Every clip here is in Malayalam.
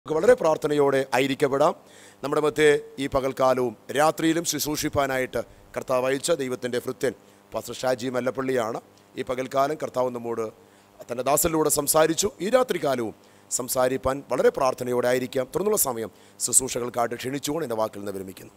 നമുക്ക് വളരെ പ്രാർത്ഥനയോടെ ആയിരിക്കപ്പെടാം നമ്മുടെ മധ്യേ ഈ പകൽക്കാലവും രാത്രിയിലും ശുശ്രൂഷിപ്പാനായിട്ട് കർത്താവ് അയച്ച ദൈവത്തിൻ്റെ ഭൃത്യൻ പാസ്റ്റർ ഷാജി മല്ലപ്പള്ളിയാണ് ഈ പകൽക്കാലം കർത്താവ് നമ്മോട് തൻ്റെ ദാസനിലൂടെ സംസാരിച്ചു ഈ രാത്രികാലവും സംസാരിപ്പാൻ വളരെ പ്രാർത്ഥനയോടെ ആയിരിക്കാം തുടർന്നുള്ള സമയം ശുശ്രൂഷകൾക്കായിട്ട് ക്ഷണിച്ചുകൊണ്ട് എൻ്റെ വാക്കിൽ നിന്ന് വിരമിക്കുന്നു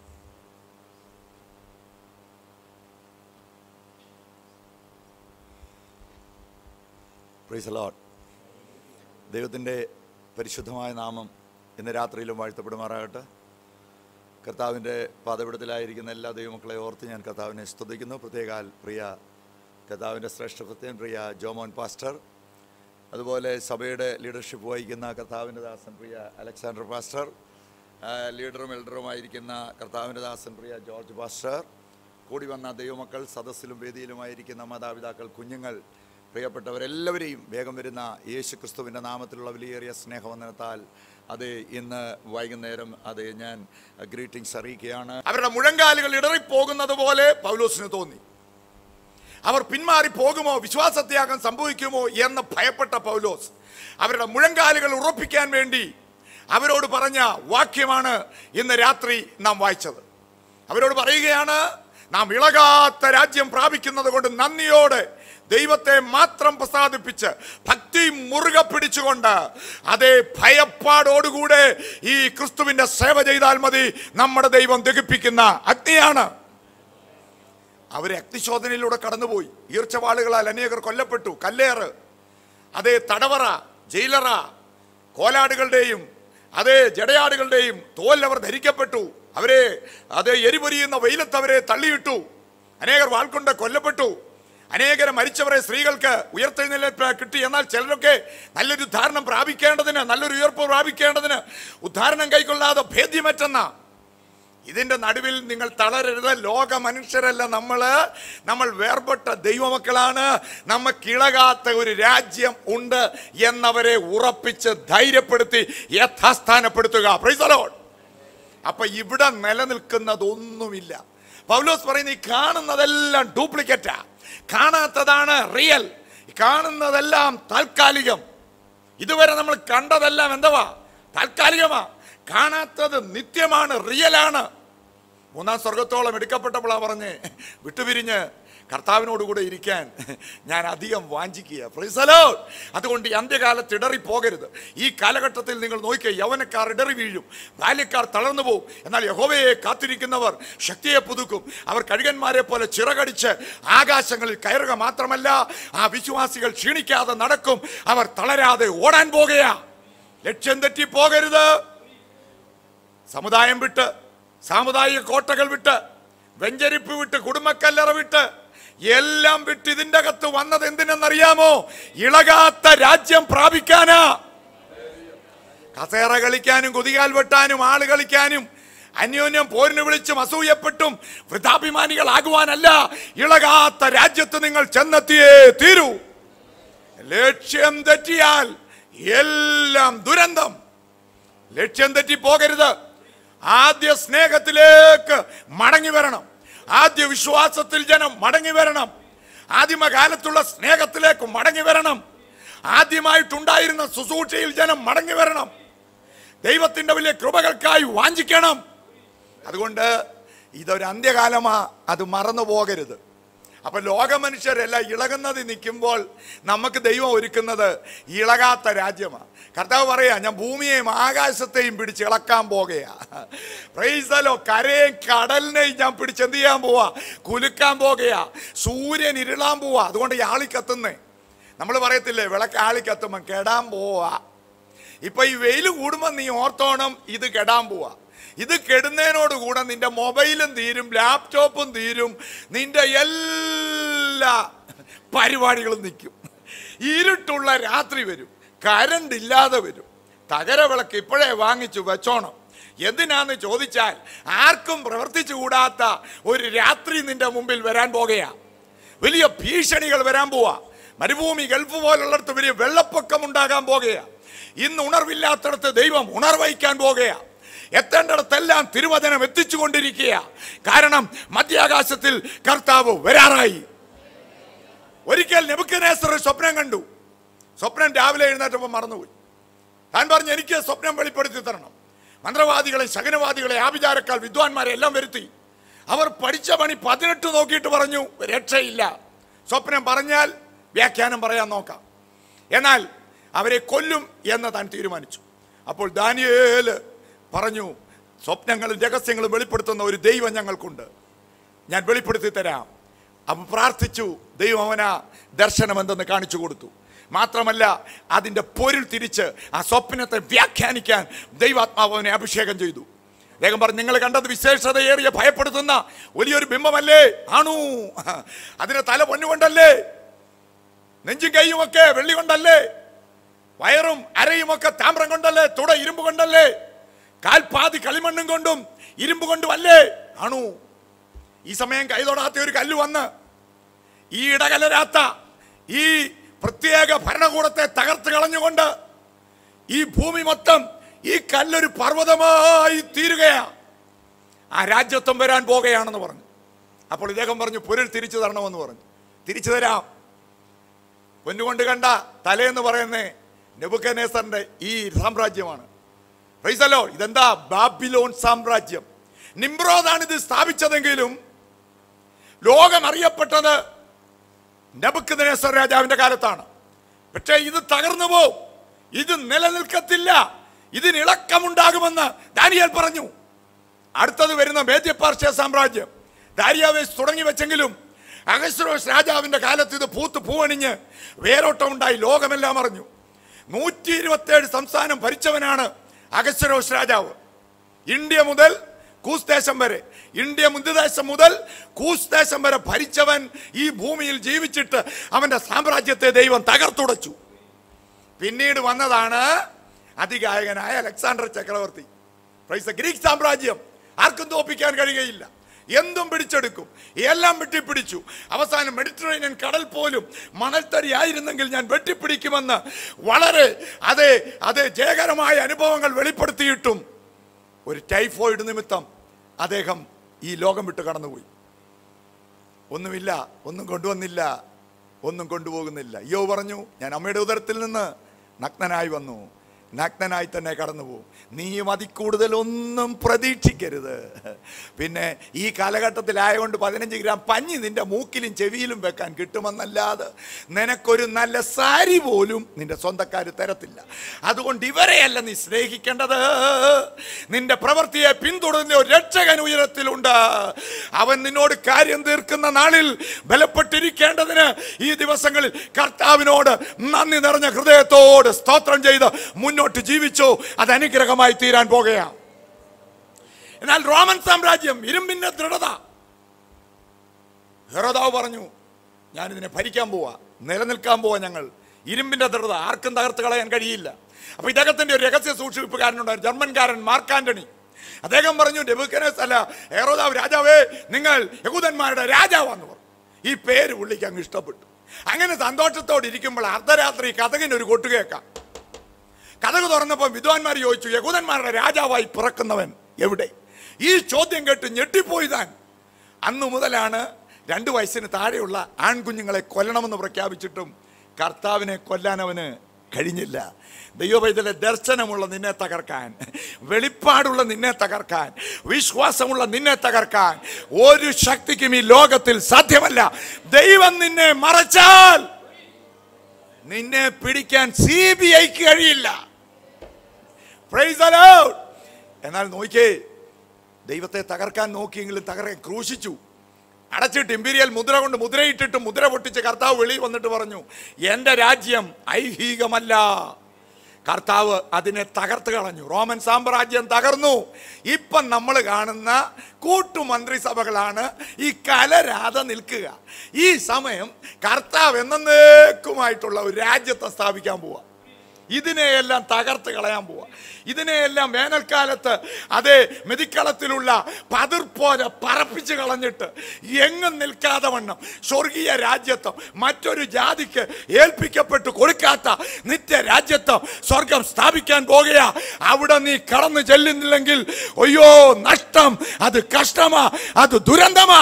പ്രൈസ് ലോഡ് ദൈവത്തിൻ്റെ പരിശുദ്ധമായ നാമം ഇന്ന് രാത്രിയിലും വാഴ്ത്തപ്പെടുമാറാകട്ടെ കർത്താവിൻ്റെ പാതപിടത്തിലായിരിക്കുന്ന എല്ലാ ദൈവമക്കളെ ഓർത്ത് ഞാൻ കർത്താവിനെ സ്തുതിക്കുന്നു പ്രത്യേകാൽ പ്രിയ കർത്താവിൻ്റെ ശ്രേഷ്ഠഭൃത്യൻ പ്രിയ ജോമോൻ പാസ്റ്റർ അതുപോലെ സഭയുടെ ലീഡർഷിപ്പ് വഹിക്കുന്ന കർത്താവിൻ്റെ ദാസൻ പ്രിയ അലക്സാണ്ടർ പാസ്റ്റർ ആ, ലീഡറും എൽഡറുമായിരിക്കുന്ന കർത്താവിൻ്റെ ദാസൻ പ്രിയ ജോർജ് പാസ്റ്റർ കൂടി വന്ന ദൈവമക്കൾ സദസ്സിലും വേദിയിലുമായിരിക്കുന്ന മാതാപിതാക്കൾ കുഞ്ഞുങ്ങൾ പ്രിയപ്പെട്ടവരെല്ലാവരെയും വേഗം വരുന്ന യേശു ക്രിസ്തുവിൻ്റെ നാമത്തിലുള്ള വിലയേറിയ സ്നേഹവന്ദനത്താൽ അത് ഇന്ന് വൈകുന്നേരം അത് ഞാൻ ഗ്രീറ്റിംഗ്സ് അറിയിക്കുകയാണ് അവരുടെ മുഴങ്കാലുകൾ ഇടറിപ്പോകുന്നത് പോലെ പൗലോസിന് തോന്നി അവർ പിന്മാറി പോകുമോ വിശ്വാസത്യാഗം സംഭവിക്കുമോ എന്ന് ഭയപ്പെട്ട പൗലോസ് അവരുടെ മുഴങ്കാലുകൾ ഉറപ്പിക്കാൻ വേണ്ടി അവരോട് പറഞ്ഞ വാക്യമാണ് ഇന്ന് രാത്രി നാം വായിച്ചത് അവരോട് പറയുകയാണ് നാം ഇളകാത്ത രാജ്യം പ്രാപിക്കുന്നത് കൊണ്ട് നന്ദിയോടെ ദൈവത്തെ മാത്രം പ്രസാദിപ്പിച്ച് ഭക്തി മുറുകെ പിടിച്ചുകൊണ്ട് അതേ ഭയപ്പാടോടുകൂടെ ഈ ക്രിസ്തുവിന്റെ സേവ ചെയ്താൽ മതി നമ്മുടെ ദൈവം ദഹിപ്പിക്കുന്ന അഗ്നിയാണ് അവരെ അഗ്നിശോധനയിലൂടെ കടന്നുപോയി ഈർച്ചവാളുകളാൽ അനേകർ കൊല്ലപ്പെട്ടു കല്ലേറ് അതേ തടവറ ജയിലറ കോലാടുകളുടെയും അതേ ജടയാടുകളുടെയും തോൽ അവർ ധരിക്കപ്പെട്ടു അവരെ അതേ എരിപൊരിയുന്ന വെയിലത്ത് അവരെ തള്ളിയിട്ടു അനേകർ വാൾക്കൊണ്ട് കൊല്ലപ്പെട്ടു അനേകരെ മരിച്ചവരെ സ്ത്രീകൾക്ക് ഉയർത്തെഴുന്നേൽപ്പ് കിട്ടി എന്നാൽ ചിലരൊക്കെ നല്ലൊരു ഉദ്ധാരണം പ്രാപിക്കേണ്ടതിന് നല്ലൊരു ഉയർപ്പ് പ്രാപിക്കേണ്ടതിന് ഉദ്ധാരണം കൈക്കൊള്ളാതെ ഭേദ്യമറ്റെന്ന ഇതിന്റെ നടുവിൽ നിങ്ങൾ തളരരുത് ലോക മനുഷ്യരല്ല നമ്മള് നമ്മൾ വേർപെട്ട ദൈവമക്കളാണ് നമുക്കിളകാത്ത ഒരു രാജ്യം ഉണ്ട് എന്നവരെ ഉറപ്പിച്ച് ധൈര്യപ്പെടുത്തി യഥാസ്ഥാനപ്പെടുത്തുക Praise the Lord. അപ്പൊ ഇവിടെ നിലനിൽക്കുന്നതൊന്നുമില്ല പൗലോസ് പറയുന്ന ഈ കാണുന്നതെല്ലാം ഡ്യൂപ്ലിക്കേറ്റാ കാണാത്തതാണ് റിയൽ കാണുന്നതെല്ലാം താൽക്കാലികം ഇതുവരെ നമ്മൾ കണ്ടതെല്ലാം എന്തുവാ താൽക്കാലികമാ കാണാത്തത് നിത്യമാണ് റിയലാണ് മൂന്നാം സ്വർഗത്തോളം എടുക്കപ്പെട്ടപ്പോഴാ പറഞ്ഞ് വിട്ടുപിരിഞ്ഞ് കർത്താവിനോട് കൂടെ ഇരിക്കാൻ ഞാൻ അധികം വാഞ്ചിക്കുക Praise the Lord. അതുകൊണ്ട് ഈ അന്ത്യകാലത്ത് ഇടറി പോകരുത് ഈ കാലഘട്ടത്തിൽ നിങ്ങൾ നോക്കിയ യൗവനക്കാർ ഇടറി വീഴും ബാല്യക്കാർ തളർന്നു പോകും എന്നാൽ യഹോവയെ കാത്തിരിക്കുന്നവർ ശക്തിയെ പുതുക്കും അവർ കഴുകന്മാരെ പോലെ ചിറകടിച്ച് ആകാശങ്ങളിൽ കയറുക മാത്രമല്ല ആ വിശ്വാസികൾ ക്ഷീണിക്കാതെ നടക്കും അവർ തളരാതെ ഓടാൻ പോകുകയാ ലക്ഷ്യം തെറ്റി പോകരുത് സമുദായം വിട്ട് സാമുദായിക കോട്ടകൾ വിട്ട് വെഞ്ചരിപ്പ് വിട്ട് കുടുംബക്കല്ലറ വിട്ട് എല്ലാം വിട്ട് ഇതിന്റെ അകത്ത് വന്നത് എന്തിനെന്നറിയാമോ ഇളകാത്ത രാജ്യം പ്രാപിക്കാനാ കസേറ കളിക്കാനും കുതികാൽ വെട്ടാനും ആള് കളിക്കാനും അന്യോന്യം പോരിന് വിളിച്ചും അസൂയപ്പെട്ടും വൃദ്ധാഭിമാനികളാകുവാനല്ല ഇളകാത്ത രാജ്യത്ത് നിങ്ങൾ ചെന്നെത്തിയേ തീരൂ ലക്ഷ്യം തെറ്റിയാൽ എല്ലാം ദുരന്തം ലക്ഷ്യം തെറ്റി പോകരുത് ആദ്യ സ്നേഹത്തിലേക്ക് മടങ്ങി വരണം ആദ്യ വിശ്വാസത്തിൽ ജനം മടങ്ങി വരണം ആദിമകാലത്തുള്ള സ്നേഹത്തിലേക്ക് മടങ്ങി വരണം ആദ്യമായിട്ടുണ്ടായിരുന്ന ശുശ്രൂഷയിൽ ജനം മടങ്ങി വരണം ദൈവത്തിന്റെ വലിയ കൃപകൾക്കായി വാഞ്ചിക്കണം അതുകൊണ്ട് ഇതൊരു അന്ത്യകാലമാ അത് മറന്നു പോകരുത് അപ്പൊ ലോകമനുഷ്യരെല്ലാം ഇളകുന്നത് നിൽക്കുമ്പോൾ നമുക്ക് ദൈവം ഒരുക്കുന്നത് ഇളകാത്ത രാജ്യമാണ് കർത്താവ് പറയാ ഞാൻ ഭൂമിയെയും ആകാശത്തെയും പിടിച്ച് ഇളക്കാൻ പോകുകയാ പ്രൈസലോ കരയും കടലിനെയും ഞാൻ പിടിച്ച് എന്ത് ചെയ്യാൻ പോവാ കുലുക്കാൻ പോകുകയാ സൂര്യൻ ഇരുളാൻ പോവാ അതുകൊണ്ട് ഈ ആളി കത്തുന്നേ നമ്മൾ പറയത്തില്ലേ വിളക്ക് ആളി കത്തുമ്പോൾ കെടാൻ പോവാ ഇപ്പൊ ഈ വെയിൽ കൂടുമ്പോൾ നീ ഓർത്തോണം ഇത് കെടാൻ പോവാ ഇത് കെടുന്നതിനോട് കൂടെ നിന്റെ മൊബൈലും തീരും ലാപ്ടോപ്പും തീരും നിന്റെ എല്ലാ പരിപാടികളും നിൽക്കും ഇരുട്ടുള്ള രാത്രി വരും കരണ്ട് ഇല്ലാതെ വരും തകര വിളക്ക് ഇപ്പോഴേ വാങ്ങിച്ചു വെച്ചോണം എന്തിനാന്ന് ചോദിച്ചാൽ ആർക്കും പ്രവർത്തിച്ചു കൂടാത്ത ഒരു രാത്രി നിന്റെ മുമ്പിൽ വരാൻ പോകുകയാ വലിയ ഭീഷണികൾ വരാൻ പോവാ മരുഭൂമി ഗൾഫ് പോലുള്ളിടത്ത് വലിയ വെള്ളപ്പൊക്കം ഉണ്ടാകാൻ പോകുകയാ ഇന്ന് ഉണർവില്ലാത്തടത്ത് ദൈവം ഉണർവഹിക്കാൻ പോകുകയാ എത്തേണ്ടിടത്തെല്ലാം തിരുവചനം എത്തിച്ചുകൊണ്ടിരിക്കുക കാരണം മധ്യാകാശത്തിൽ കർത്താവ് വരാറായി ഒരിക്കൽ നെബുക്കനേസർ സ്വപ്നം കണ്ടു സ്വപ്നം രാവിലെ എഴുന്നേറ്റപ്പോൾ മറന്നുപോയി താൻ പറഞ്ഞു എനിക്ക് സ്വപ്നം വെളിപ്പെടുത്തി തരണം മന്ത്രവാദികളെ ശകനവാദികളെ ആഭിചാരക്കാൽ വിദ്വാൻമാരെ എല്ലാം വരുത്തി അവർ പഠിച്ച പണി പതിനെട്ട് നോക്കിയിട്ട് പറഞ്ഞു രക്ഷയില്ല സ്വപ്നം പറഞ്ഞാൽ വ്യാഖ്യാനം പറയാൻ നോക്കാം എന്നാൽ അവരെ കൊല്ലും എന്ന് താൻ തീരുമാനിച്ചു അപ്പോൾ ദാനിയേല് പറഞ്ഞു സ്വപ്നങ്ങളും രഹസ്യങ്ങളും വെളിപ്പെടുത്തുന്ന ഒരു ദൈവം ഞങ്ങൾക്കുണ്ട് ഞാൻ വെളിപ്പെടുത്തി തരാം അവൻ പ്രാർത്ഥിച്ചു ദൈവം അവന ദർശനം എന്തെന്ന് കാണിച്ചു കൊടുത്തു മാത്രമല്ല അതിൻ്റെ പൊരുൾ തിരിച്ച് ആ സ്വപ്നത്തെ വ്യാഖ്യാനിക്കാൻ ദൈവാത്മാവ് അവനെ അഭിഷേകം ചെയ്തു അദ്ദേഹം പറഞ്ഞു നിങ്ങൾ കണ്ടത് വിശേഷതയേറിയ ഭയപ്പെടുത്തുന്ന വലിയൊരു ബിംബമല്ലേ ആണു അതിന് തല പൊന്നുകൊണ്ടല്ലേ നെഞ്ചും കൈയും ഒക്കെ വെള്ളി കൊണ്ടല്ലേ വയറും അരയും ഒക്കെ താമ്രം കൊണ്ടല്ലേ തുട ഇരുമ്പ് കൊണ്ടല്ലേ കാൽപാതി കളിമണ്ണും കൊണ്ടും ഇരുമ്പ് കൊണ്ടും അല്ലേ ആണു ഈ സമയം കൈതൊടാത്ത ഒരു കല്ല് വന്ന് ഈ ഇടകലരാത്ത ഈ പ്രത്യേക ഭരണകൂടത്തെ തകർത്ത് കളഞ്ഞുകൊണ്ട് ഈ ഭൂമി മൊത്തം ഈ കല്ലൊരു പർവ്വതമായി തീരുകയാ ആ രാജ്യത്വം വരാൻ പോകുകയാണെന്ന് പറഞ്ഞു അപ്പോൾ ഇദ്ദേഹം പറഞ്ഞു പൊരുൾ തിരിച്ചു തരണമെന്ന് പറഞ്ഞു തിരിച്ചു തരാം പൊന്നുകൊണ്ട് കണ്ട തലേന്ന് പറയുന്നേ നെബുക്കനേസറിന്റെ ഈ സാമ്രാജ്യമാണ് പ്രൈസലോ ഇതെന്താ ബാബിലോൺ സാമ്രാജ്യം നിംബ്രോദാണ് ഇത് സ്ഥാപിച്ചതെങ്കിലും ലോകം അറിയപ്പെട്ടത് നബുക്കനേസർ രാജാവിന്റെ കാലത്താണ് പക്ഷേ ഇത് തകർന്നു പോവും ഇത് നിലനിൽക്കത്തില്ല ഇതിന് ഇളക്കമുണ്ടാകുമെന്ന് ദാനിയേൽ പറഞ്ഞു അടുത്തത് വരുന്ന മേദ്യപാർശ്യ സാമ്രാജ്യം ദാരിയാവേസ് തുടങ്ങി വെച്ചെങ്കിലും അഗസ്രോസ് രാജാവിന്റെ കാലത്ത് ഇത് പൂത്ത് പൂവണിഞ്ഞ് വേരോട്ടം ഉണ്ടായി ലോകമെല്ലാം അറിഞ്ഞു നൂറ്റി ഇരുപത്തേഴ് സംസ്ഥാനം ഭരിച്ചവനാണ് അഗസ്രോസ് രാജാവ് ഇന്ത്യ മുതൽ കൂസ് ദേശം വരെ ഇന്ത്യ മുന്തുദേശം മുതൽ കൂസ് ദേശം വരെ ഭരിച്ചവൻ ഈ ഭൂമിയിൽ ജീവിച്ചിട്ട് അവന്റെ സാമ്രാജ്യത്തെ ദൈവം തകർത്തുടച്ചു പിന്നീട് വന്നതാണ് അതിഗായകനായ അലക്സാണ്ടർ ചക്രവർത്തി പ്രൈസ് ദ ഗ്രീക്ക് സാമ്രാജ്യം ആർക്കും തോപ്പിക്കാൻ കഴിയുകയില്ല എന്തും പിടിച്ചെടുക്കും എല്ലാം വെട്ടിപ്പിടിച്ചു അവസാനം മെഡിറ്ററേനിയൻ കടൽ പോലും മണൽത്തരി ആയിരുന്നെങ്കിൽ ഞാൻ വെട്ടിപ്പിടിക്കുമെന്ന് വളരെ അതെ അതെ ജയകരമായ അനുഭവങ്ങൾ വെളിപ്പെടുത്തിയിട്ടും ഒരു ടൈഫോയിഡ് നിമിത്തം അദ്ദേഹം ഈ ലോകം വിട്ട് കടന്നുപോയി ഒന്നുമില്ല ഒന്നും കൊണ്ടുവന്നില്ല ഒന്നും കൊണ്ടുപോകുന്നില്ല അയ്യോ പറഞ്ഞു ഞാൻ അമ്മയുടെ ഉദരത്തിൽ നിന്ന് നഗ്നനായി വന്നു നഗ്നനായി തന്നെ കടന്നു പോകും നീയും അതിൽ കൂടുതൽ ഒന്നും പ്രതീക്ഷിക്കരുത് പിന്നെ ഈ കാലഘട്ടത്തിലായതുകൊണ്ട് പതിനഞ്ച് ഗ്രാം പഞ്ഞി നിന്റെ മൂക്കിലും ചെവിയിലും വെക്കാൻ കിട്ടുമെന്നല്ലാതെ നിനക്കൊരു നല്ല സാരി പോലും നിന്റെ സ്വന്തക്കാർ തരത്തില്ല അതുകൊണ്ട് ഇവരെയല്ല നീ സ്നേഹിക്കേണ്ടത് നിന്റെ പ്രവൃത്തിയെ പിന്തുടരുന്ന ഒരു രക്ഷകൻ ഉയരത്തിലുണ്ട് അവൻ നിന്നോട് കാര്യം തീർക്കുന്ന നാളിൽ ബലപ്പെട്ടിരിക്കേണ്ടതിന് ഈ ദിവസങ്ങളിൽ കർത്താവിനോട് നന്ദി നിറഞ്ഞ ഹൃദയത്തോട് സ്തോത്രം ചെയ്ത് മുന്നോട്ട് ജീവിച്ചോ അത് അനുഗ്രഹമായി തീരാൻ പോകുകയാണ് എന്നാൽ റോമൻ സാമ്രാജ്യം ഇരുമ്പിന്റെ ദൃഢത ഹെറോദാവ് പറഞ്ഞു ഞാൻ ഇതിനെ ഭരിക്കാൻ പോവാ നിലനിൽക്കാൻ പോവാ ഞങ്ങൾ ഇരുമ്പിന്റെ ദൃഢത ആർക്കും തകർത്ത് കളയാൻ കഴിയില്ല അപ്പൊ ഇദ്ദേഹത്തിന്റെ ഒരു രഹസ്യ സൂക്ഷിപ്പുകാരനുണ്ടായിരുന്നു ജർമ്മൻകാരൻ മാർക്ക് ആന്റണി അദ്ദേഹം പറഞ്ഞു നെബുക്കനേസ് അല്ല ഹെറോദാവ് രാജാവേ നിങ്ങൾ യഹൂദന്മാരുടെ രാജാവാന്ന് പറഞ്ഞു ഈ പേര് പുള്ളിക്ക് അങ്ങ് ഇഷ്ടപ്പെട്ടു അങ്ങനെ സന്തോഷത്തോടെ ഇരിക്കുമ്പോൾ അർദ്ധരാത്രി കഥകിന് ഒരു കൊട്ടു കേൾക്കാം കഥക് തുറന്നപ്പോൾ വിദ്വാൻമാർ ചോദിച്ചു യഹൂദന്മാരുടെ രാജാവായി പിറക്കുന്നവൻ എവിടെ ഈ ചോദ്യം കേട്ട് ഞെട്ടിപ്പോയി താൻ അന്നു മുതലാണ് രണ്ട് വയസ്സിന് താഴെയുള്ള ആൺകുഞ്ഞുങ്ങളെ കൊല്ലണമെന്ന് പ്രഖ്യാപിച്ചിട്ടും കർത്താവിനെ കൊല്ലാൻ അവന് കഴിഞ്ഞില്ല ദൈവവൈദ്യലെ ദർശനമുള്ള നിന്നെ തകർക്കാൻ വെളിപ്പാടുള്ള നിന്നെ തകർക്കാൻ വിശ്വാസമുള്ള നിന്നെ തകർക്കാൻ ഒരു ശക്തിക്കും ഈ ലോകത്തിൽ സാധ്യമല്ല ദൈവം നിന്നെ മറച്ചാൽ നിന്നെ പിടിക്കാൻ സി ബി ഐക്ക് കഴിയില്ല Praise the Lord. എന്നാൽ നോക്കിയേ ദൈവത്തെ തകർക്കാൻ നോക്കിയെങ്കിലും തകർക്കാൻ ക്രൂശിച്ചു അടച്ചിട്ട് ഇമ്പീരിയൽ മുദ്ര കൊണ്ട് മുദ്രയിട്ടിട്ട് മുദ്ര പൊട്ടിച്ച് കർത്താവ് വെളിയിൽ വന്നിട്ട് പറഞ്ഞു എൻ്റെ രാജ്യം ഐഹികമല്ല കർത്താവ് അതിനെ തകർത്ത് കളഞ്ഞു റോമൻ സാമ്രാജ്യം തകർന്നു ഇപ്പം നമ്മൾ കാണുന്ന കൂട്ടുമന്ത്രിസഭകളാണ് ഈ കലരാതെ നിൽക്കുക ഈ സമയം കർത്താവ് എന്നേക്കുമായിട്ടുള്ള ഒരു രാജ്യത്തെ സ്ഥാപിക്കാൻ പോവുക ഇതിനെയെല്ലാം തകർത്ത് കളയാൻ പോവാ ഇതിനെയെല്ലാം വേനൽക്കാലത്ത് അതേ മെതിക്കളത്തിലുള്ള പതിർ പോലെ പറപ്പിച്ച് കളഞ്ഞിട്ട് എങ്ങും നിൽക്കാതെ വണ്ണം സ്വർഗീയ രാജ്യത്വം മറ്റൊരു ജാതിക്ക് ഏൽപ്പിക്കപ്പെട്ട് കൊടുക്കാത്ത നിത്യ രാജ്യത്വം സ്വർഗം സ്ഥാപിക്കാൻ പോകുകയാ അവിടെ നീ കടന്നു ചെല്ലുന്നില്ലെങ്കിൽ അയ്യോ നഷ്ടം അത് കഷ്ടമാ അത് ദുരന്തമാ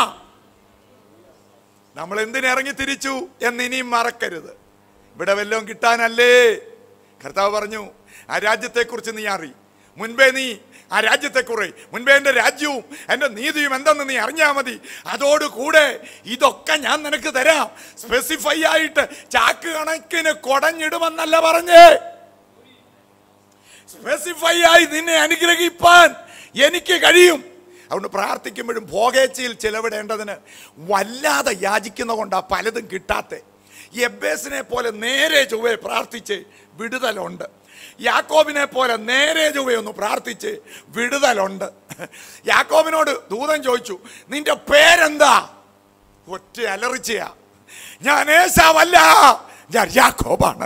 നമ്മൾ എന്തിനിറങ്ങി തിരിച്ചു എന്ന് ഇനിയും മറക്കരുത് ഇവിടെ വല്ലതും കിട്ടാനല്ലേ കർത്താവ് പറഞ്ഞു ആ രാജ്യത്തെക്കുറിച്ച് നീ അറി മുൻപേ നീ ആ രാജ്യത്തെക്കുറി മുൻപേ എൻ്റെ രാജ്യവും എൻ്റെ നീതിയും എന്തെന്ന് നീ അറിഞ്ഞാൽ മതി അതോടുകൂടെ ഇതൊക്കെ ഞാൻ നിനക്ക് തരാം സ്പെസിഫൈ ആയിട്ട് ചാക്ക് കണക്കിന് കൊടഞ്ഞിടുമെന്നല്ല പറഞ്ഞേ സ്പെസിഫൈ ആയി നിന്നെ അനുഗ്രഹിപ്പാൻ എനിക്ക് കഴിയും അതുകൊണ്ട് പ്രാർത്ഥിക്കുമ്പോഴും ഭോഗേച്ചയിൽ ചിലവിടേണ്ടതിന് വല്ലാതെ യാചിക്കുന്ന കൊണ്ടാ പലതും കിട്ടാത്തെ എബേസിനെ പോലെ നേരെ ചൊവ്വെ പ്രാർത്ഥിച്ച് വിടുതലുണ്ട് യാക്കോബിനെ പോലെ നേരെ ചൊവ്വെ ഒന്ന് പ്രാർത്ഥിച്ച് വിടുതലുണ്ട് യാക്കോബിനോട് ദൂതൻ ചോദിച്ചു നിന്റെ പേരെന്താ ഒറ്റ അലറിച്ചയാ ഞാൻ ഏശാവല്ല ഞാൻ യാക്കോബാണ്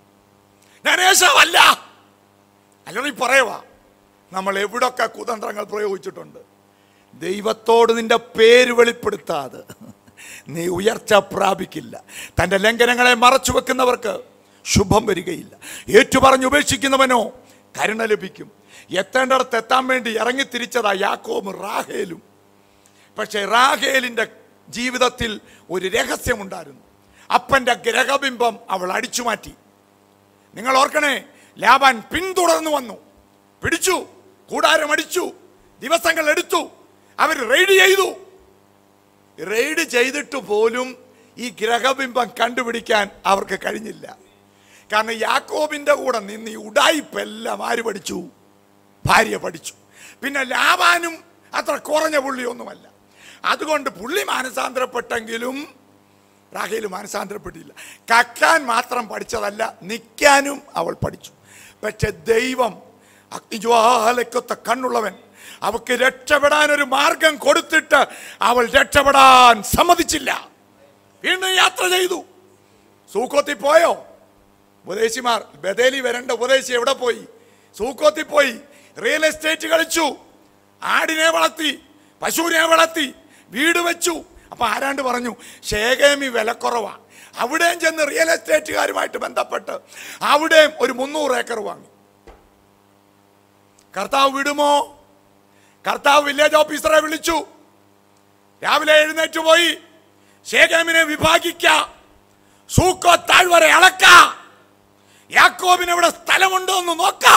ഞാൻ ഏശാവല്ല അല്ലെങ്കിൽ പറയുവാ നമ്മൾ എവിടൊക്കെ കുതന്ത്രങ്ങൾ പ്രയോഗിച്ചിട്ടുണ്ട് ദൈവത്തോട് നിന്റെ പേര് വെളിപ്പെടുത്താതെ നീ ഉയർച്ച പ്രാപിക്കില്ല തൻ്റെ ലംഘനങ്ങളെ മറച്ചു വെക്കുന്നവർക്ക് ശുഭം വരികയില്ല ഏറ്റുപറഞ്ഞ് ഉപേക്ഷിക്കുന്നവനോ കരുണ ലഭിക്കും എത്തേണ്ടടത്ത് എത്താൻ വേണ്ടി ഇറങ്ങി തിരിച്ചതാ യാക്കോബും റാഹേലും പക്ഷേ റാഹേലിൻ്റെ ജീവിതത്തിൽ ഒരു രഹസ്യമുണ്ടായിരുന്നു അപ്പൻ്റെ ഗ്രഹബിംബം അവൾ അടിച്ചു മാറ്റി നിങ്ങൾ ഓർക്കണേ ലാബാൻ പിന്തുടർന്നു വന്നു പിടിച്ചു കൂടാരം അടിച്ചു ദിവസങ്ങൾ എടുത്തു അവർ റെയ്ഡ് ചെയ്തു റെയ്ഡ് ചെയ്തിട്ട് പോലും ഈ ഗ്രഹബിംബം കണ്ടുപിടിക്കാൻ അവർക്ക് കഴിഞ്ഞില്ല കാരണം യാക്കോബിന്റെ കൂടെ നിന്ന് ഈ ഉടായിപ്പെല്ലാം ആര് പഠിച്ചു ഭാര്യ പഠിച്ചു പിന്നെ ലാബാനും അത്ര കുറഞ്ഞ പുള്ളിയൊന്നുമല്ല അതുകൊണ്ട് പുള്ളി മാനസാന്തരപ്പെട്ടെങ്കിലും റാഹേൽ മാനസാന്തരപ്പെട്ടില്ല കക്കാൻ മാത്രം പഠിച്ചതല്ല നിൽക്കാനും അവൾ പഠിച്ചു പക്ഷെ ദൈവം അഗ്നിജ്വാലക്കൊത്ത കണ്ണുള്ളവൻ അവക്ക് രക്ഷപ്പെടാൻ ഒരു മാർഗം കൊടുത്തിട്ട് അവൾ രക്ഷപ്പെടാൻ സമ്മതിച്ചില്ല വീണ്ടും യാത്ര ചെയ്തു സൂക്കോത്തി പോയോ ഉപദേശിമാർ ബദേലി വരേണ്ട ഉപദേശി എവിടെ പോയി സൂക്കോത്തി പോയി റിയൽ എസ്റ്റേറ്റ് കളിച്ചു ആടിനെ വളർത്തി പശുവിനെ വളർത്തി വീട് വെച്ചു അപ്പൊ ആരാണ്ട് പറഞ്ഞു ശേഖേമി വിലക്കുറവാ അവിടെയും ചെന്ന് റിയൽ എസ്റ്റേറ്റുകാരുമായിട്ട് ബന്ധപ്പെട്ട് അവിടെയും ഒരു മുന്നൂറ് ഏക്കർ വാങ്ങി കർത്താവ് വിടുമോ കർത്താവ് വില്ലേജ് ഓഫീസറെ വിളിച്ചു രാവിലെ എഴുന്നേറ്റ് പോയി ശേഖേമിനെ വിഭാഗിക്ക സൂക്കോ താഴ്വര അളക്ക യാക്കോബിന് ഇവിടെ സ്ഥലമുണ്ടോ എന്ന് നോക്ക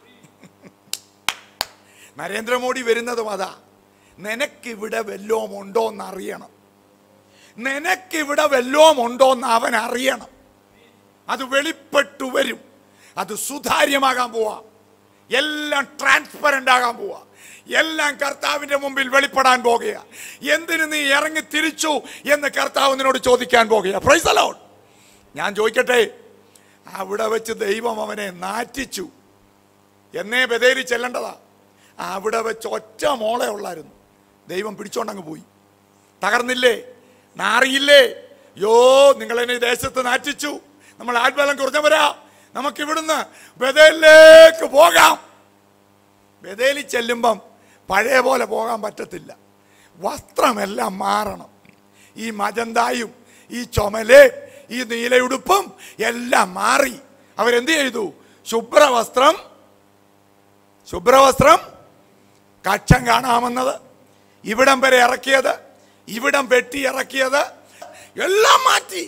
നരേന്ദ്രമോദി വരുന്നതും അതാ നിനക്കിവിടെ വല്ലോം ഉണ്ടോ എന്ന് അറിയണം നിനക്കിവിടെ വല്ലോം ഉണ്ടോ എന്ന് അവൻ അറിയണം അത് വെളിപ്പെട്ടു വരും അത് സുതാര്യമാകാൻ പോവാ എല്ലാം ട്രാൻസ്പെറന്റ് ആകാൻ പോവാ എല്ലാം കർത്താവിന്റെ മുമ്പിൽ വെളിപ്പെടാൻ പോകുക എന്തിന് നീ ഇറങ്ങി തിരിച്ചു എന്ന് കർത്താവ് നിന്നോട് ചോദിക്കാൻ പോകുക പ്രൈസ് അലോൺ ഞാൻ ചോദിക്കട്ടെ അവിടെ വെച്ച് ദൈവം അവനെ നാറ്റിച്ചു എന്നേ ബദേരി ചെല്ലേണ്ടതാ അവിടെ വെച്ച് ഒറ്റ മോളെ ഉള്ളായിരുന്നു ദൈവം പിടിച്ചോണ്ടങ്ങ് പോയി തകർന്നില്ലേ നാറിയില്ലേ യോ നിങ്ങൾ എന്നെ ഈ ദേശത്ത് നാറ്റിച്ചു നമ്മൾ ആത്മബലം കുറഞ്ഞവരാ നമുക്ക് ഇവിടുന്ന് ബദേലിലേക്ക് പോകാം ബദേലി ചെല്ലുമ്പം പഴയ പോലെ പോകാൻ പറ്റത്തില്ല വസ്ത്രമെല്ലാം മാറണം ഈ മജന്തായും ഈ ചുമല് ഈ നീലയുടുപ്പും എല്ലാം മാറി അവരെന്ത് ചെയ്തു ശുഭ്രവസ്ത്രം ശുഭ്രവസ്ത്രം കക്ഷം കാണാമെന്നത് ഇവിടം വരെ ഇറക്കിയത് ഇവിടം വെട്ടി ഇറക്കിയത് എല്ലാം മാറ്റി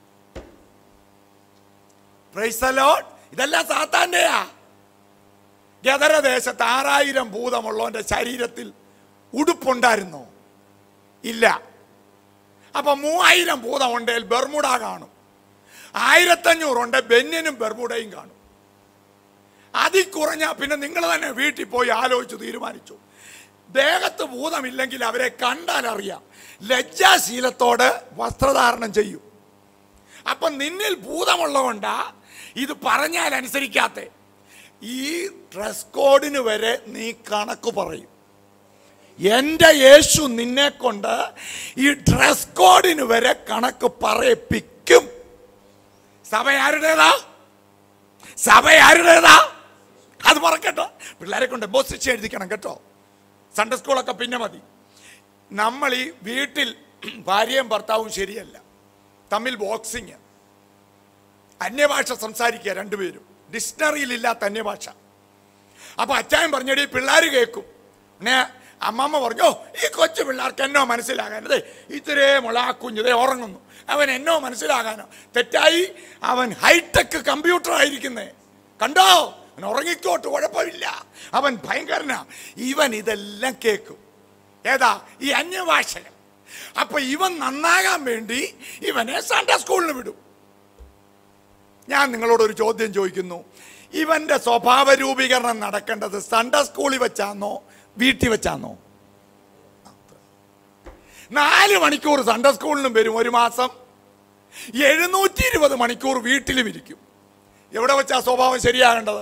Praise the Lord. ഇതെല്ലാം സാത്താന്റെയാ ഗദരദേശത്ത് ആറായിരം ഭൂതമുള്ളവന്റെ ശരീരത്തിൽ ഉടുപ്പുണ്ടായിരുന്നോ ഇല്ല അപ്പൊ മൂവായിരം ഭൂതം ഉണ്ടെങ്കിൽ ബെർമുഡ കാണും ആയിരത്തഞ്ഞൂറുണ്ട് ബെന്യനും ബെർമുഡയും കാണും അതിൽ കുറഞ്ഞ പിന്നെ നിങ്ങൾ തന്നെ വീട്ടിൽ പോയി ആലോചിച്ച് തീരുമാനിച്ചു ദേഹത്ത് ഭൂതമില്ലെങ്കിൽ അവരെ കണ്ടാൽ അറിയാം ലജ്ജാശീലത്തോട് വസ്ത്രധാരണം ചെയ്യും അപ്പൊ നിന്നിൽ ഭൂതമുള്ളതുകൊണ്ടാ ഇത് പറഞ്ഞാൽ അനുസരിക്കാത്ത ഈ ഡ്രസ് കോഡിന് വരെ നീ കണക്ക് പറയും എന്റെ യേശു നിന്നെ കൊണ്ട് ഈ ഡ്രസ് കോഡിന് വരെ കണക്ക് പറയിപ്പിക്കും സഭ ആരുടേതാ സഭ ആരുടേതാ അത് മറക്കട്ടോ പിള്ളേരെ കൊണ്ട് ബോസിച്ച് എഴുതിക്കണം കേട്ടോ സൺഡേ സ്കൂളൊക്കെ പിന്നെ മതി നമ്മൾ ഈ വീട്ടിൽ ഭാര്യയും ഭർത്താവും ശരിയല്ല തമ്മിൽ ബോക്സിങ് അന്യഭാഷ സംസാരിക്കുക രണ്ടുപേരും ഡിക്ഷണറിയിൽ ഇല്ലാത്ത അന്യഭാഷ അപ്പൊ അച്ചായൻ പറഞ്ഞടി പിള്ളേർ കേൾക്കും പിന്നെ അമ്മമ്മ പറഞ്ഞോ ഈ കൊച്ചു പിള്ളേർക്ക് എന്നോ മനസ്സിലാകാനത് ഇത്രേ മുള ആ കുഞ്ഞിതേ ഉറങ്ങുന്നു അവൻ എന്നോ മനസ്സിലാകാനോ തെറ്റായി അവൻ ഹൈടെക് കമ്പ്യൂട്ടർ ആയിരിക്കുന്നേ കണ്ടോ അവൻ ഉറങ്ങിക്കോട്ട് കുഴപ്പമില്ല അവൻ ഭയങ്കരനാ ഇവൻ ഇതെല്ലാം കേൾക്കും ഏതാ ഈ അന്യഭാഷകൾ അപ്പൊ ഇവൻ നന്നാകാൻ വേണ്ടി ഇവനെ സൺഡേ സ്കൂളിന് വിടും ഞാൻ നിങ്ങളോട് ഒരു ചോദ്യം ചോദിക്കുന്നു ഇവന്റെ സ്വഭാവ രൂപീകരണം നടക്കേണ്ടത് സൺഡേ സ്കൂളിൽ വെച്ചാന്നോ വീട്ടിൽ വെച്ചാന്നോ നാല് മണിക്കൂർ സൺഡേ സ്കൂളിലും വരും ഒരു മാസം എഴുന്നൂറ്റി ഇരുപത് മണിക്കൂർ വീട്ടിലും ഇരിക്കും എവിടെ വെച്ചാ സ്വഭാവം ശരിയാകേണ്ടത്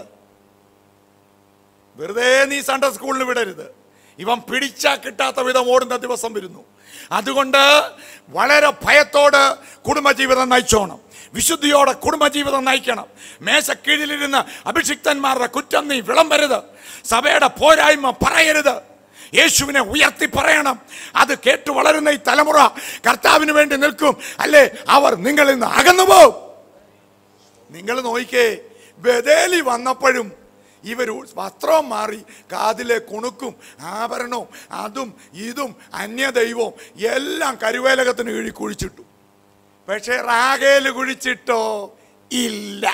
വെറുതെ നീ സൺഡേ സ്കൂളിന് വിടരുത് ഇവൻ പിടിച്ചാ കിട്ടാത്ത വിധം ഓടുന്ന ദിവസം വരുന്നു അതുകൊണ്ട് വളരെ ഭയത്തോട് കുടുംബജീവിതം നയിച്ചോണം വിശുദ്ധിയോടെ കുടുംബജീവിതം നയിക്കണം മേശക്കീഴിലിരുന്ന് അഭിഷിക്തന്മാരുടെ കുറ്റം നീ വിളമ്പരുത് സഭയുടെ പോരായ്മ പറയരുത് യേശുവിനെ ഉയർത്തി പറയണം അത് കേട്ടു വളരുന്ന ഈ തലമുറ കർത്താവിന് വേണ്ടി നിൽക്കും അല്ലേ അവർ നിങ്ങളിൽ നിന്ന് അകന്നു പോകും നിങ്ങൾ നോക്കിക്കേ ബദേലി വന്നപ്പോഴും ഇവർ വസ്ത്രവും മാറി കാതിലെ കുണുക്കും ആഭരണവും അതും ഇതും അന്യദൈവവും എല്ലാം കരുവേലകത്തിന് കീഴി കുഴിച്ചിട്ടു പക്ഷെ റാഗേല് കുഴിച്ചിട്ടോ ഇല്ല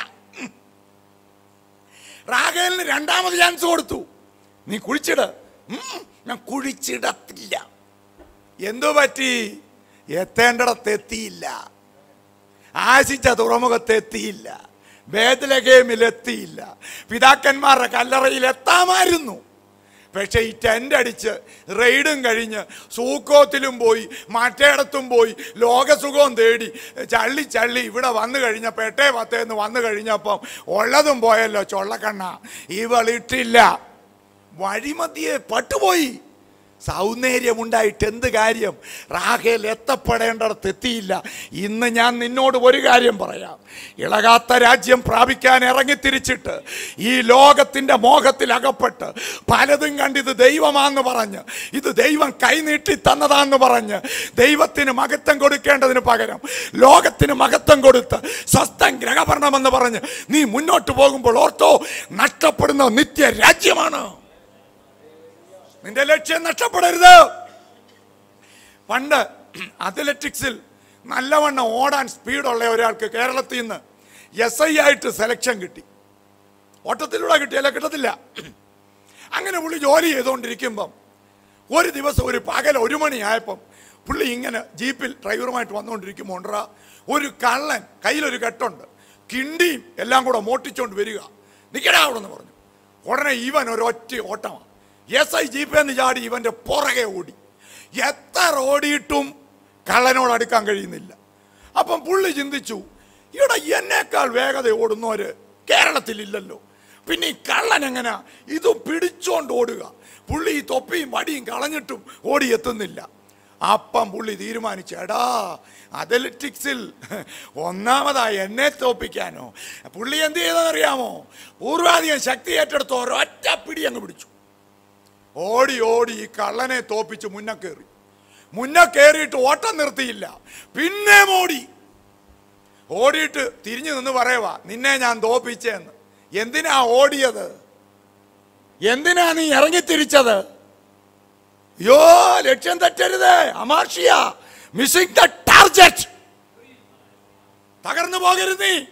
റാഗേലിന് രണ്ടാമത് ചാൻസ് കൊടുത്തു നീ കുഴിച്ചിട് ഉം, ഞാൻ കുഴിച്ചിടത്തില്ല എന്തു പറ്റി എത്തേണ്ടിടത്ത് എത്തിയില്ല ആശിച്ച തുറമുഖത്ത് എത്തിയില്ല ബേദലഗേമിൽ എത്തിയില്ല പിതാക്കന്മാരുടെ കല്ലറയിൽ എത്താമായിരുന്നു പക്ഷേ ഈ ടെൻ്റ് അടിച്ച് റെയ്ഡും കഴിഞ്ഞ് സൂക്കോത്തിലും പോയി മറ്റേടത്തും പോയി ലോകസുഖവും തേടി ചള്ളി ചള്ളി ഇവിടെ വന്നു കഴിഞ്ഞപ്പോൾ എട്ടേ പത്തേന്ന് വന്നു കഴിഞ്ഞപ്പം ഉള്ളതും പോയല്ലോ ചൊള്ളക്കണ്ണ ഇവളിട്ടില്ല വഴിമതിയെ പട്ടുപോയി സൗന്ദര്യമുണ്ടായിട്ട് എന്ത് കാര്യം റാഹേൽ എത്തപ്പെടേണ്ടിടത്ത് എത്തിയില്ല ഇന്ന് ഞാൻ നിന്നോട് ഒരു കാര്യം പറയാം ഇളകാത്ത രാജ്യം പ്രാപിക്കാൻ ഇറങ്ങിത്തിരിച്ചിട്ട് ഈ ലോകത്തിൻ്റെ മോഹത്തിൽ അകപ്പെട്ട് പലതും കണ്ടിത് ദൈവമാന്ന് പറഞ്ഞ് ഇത് ദൈവം കൈനീട്ടി തന്നതാന്ന് പറഞ്ഞ് ദൈവത്തിന് മഹത്വം കൊടുക്കേണ്ടതിന് പകരം ലോകത്തിന് മഹത്വം കൊടുത്ത് സ്വസ്ഥം ഗ്രഹഭരണമെന്ന് പറഞ്ഞ് നീ മുന്നോട്ട് പോകുമ്പോൾ ഓർത്തോ നഷ്ടപ്പെടുന്ന നിത്യ രാജ്യമാണ് നിന്റെ ലക്ഷ്യം നഷ്ടപ്പെടരുത് പണ്ട് അത്ലറ്റിക്സിൽ നല്ലവണ്ണം ഓടാൻ സ്പീഡുള്ള ഒരാൾക്ക് കേരളത്തിൽ നിന്ന് എസ് ഐ ആയിട്ട് സെലക്ഷൻ കിട്ടി ഓട്ടത്തിലൂടെ കിട്ടിയല്ല കിട്ടത്തില്ല അങ്ങനെ പുള്ളി ജോലി ചെയ്തുകൊണ്ടിരിക്കുമ്പം ഒരു ദിവസം ഒരു പകൽ ഒരു മണിയായപ്പം പുള്ളി ഇങ്ങനെ ജീപ്പിൽ ഡ്രൈവറുമായിട്ട് വന്നുകൊണ്ടിരിക്കുമ്പോൾ ഒരു കള്ളൻ കയ്യിലൊരു കെട്ടുണ്ട് കിണ്ടിയും എല്ലാം കൂടെ മോട്ടിച്ചോണ്ട് വരിക നിൽക്കടാ അവിടെ എന്ന് പറഞ്ഞു ഉടനെ ഇവൻ ഒരൊറ്റ ഓട്ടമാണ് എസ് ഐ ജീപ്പേന്ന് ചാടി ഇവന്റെ പുറകെ ഓടി എത്ര ഓടിയിട്ടും കള്ളനോട് അടുക്കാൻ കഴിയുന്നില്ല അപ്പം പുള്ളി ചിന്തിച്ചു ഇവിടെ എന്നേക്കാൾ വേഗത ഓടുന്നവര് കേരളത്തിലില്ലല്ലോ പിന്നെ ഈ കള്ളൻ എങ്ങനാ ഇത് പിടിച്ചോണ്ട് ഓടുക പുള്ളി ഈ തൊപ്പിയും വടിയും കളഞ്ഞിട്ടും ഓടി എത്തുന്നില്ല അപ്പം പുള്ളി തീരുമാനിച്ചു എടാ അത്ലറ്റിക്സിൽ ഒന്നാമതായി എന്നെ തോപ്പിക്കാനോ പുള്ളി എന്ത് ചെയ്തെന്നറിയാമോ പൂർവാധികം ശക്തി ഏറ്റെടുത്ത് ഒരൊറ്റ പിടി അങ്ങ് പിടിച്ചു ഓടി ഓടി ഈ കള്ളനെ തോപ്പിച്ച് മുന്നേ കയറി മുന്നേ കയറിയിട്ട് ഓട്ടം നിർത്തിയില്ല പിന്നെ ഓടി ഓടിയിട്ട് തിരിഞ്ഞു നിന്ന് പറയുവാ നിന്നെ ഞാൻ തോപ്പിച്ചെന്ന് എന്തിനാ ഓടിയത് എന്തിനാ നീ ഇറങ്ങിത്തിരിച്ചത് യോ ലക്ഷ്യം തെറ്റരുത് അമാർഷിയ മിസ്സിംഗ് ദ ടാർജറ്റ് തകർന്നു പോകരുത് നീ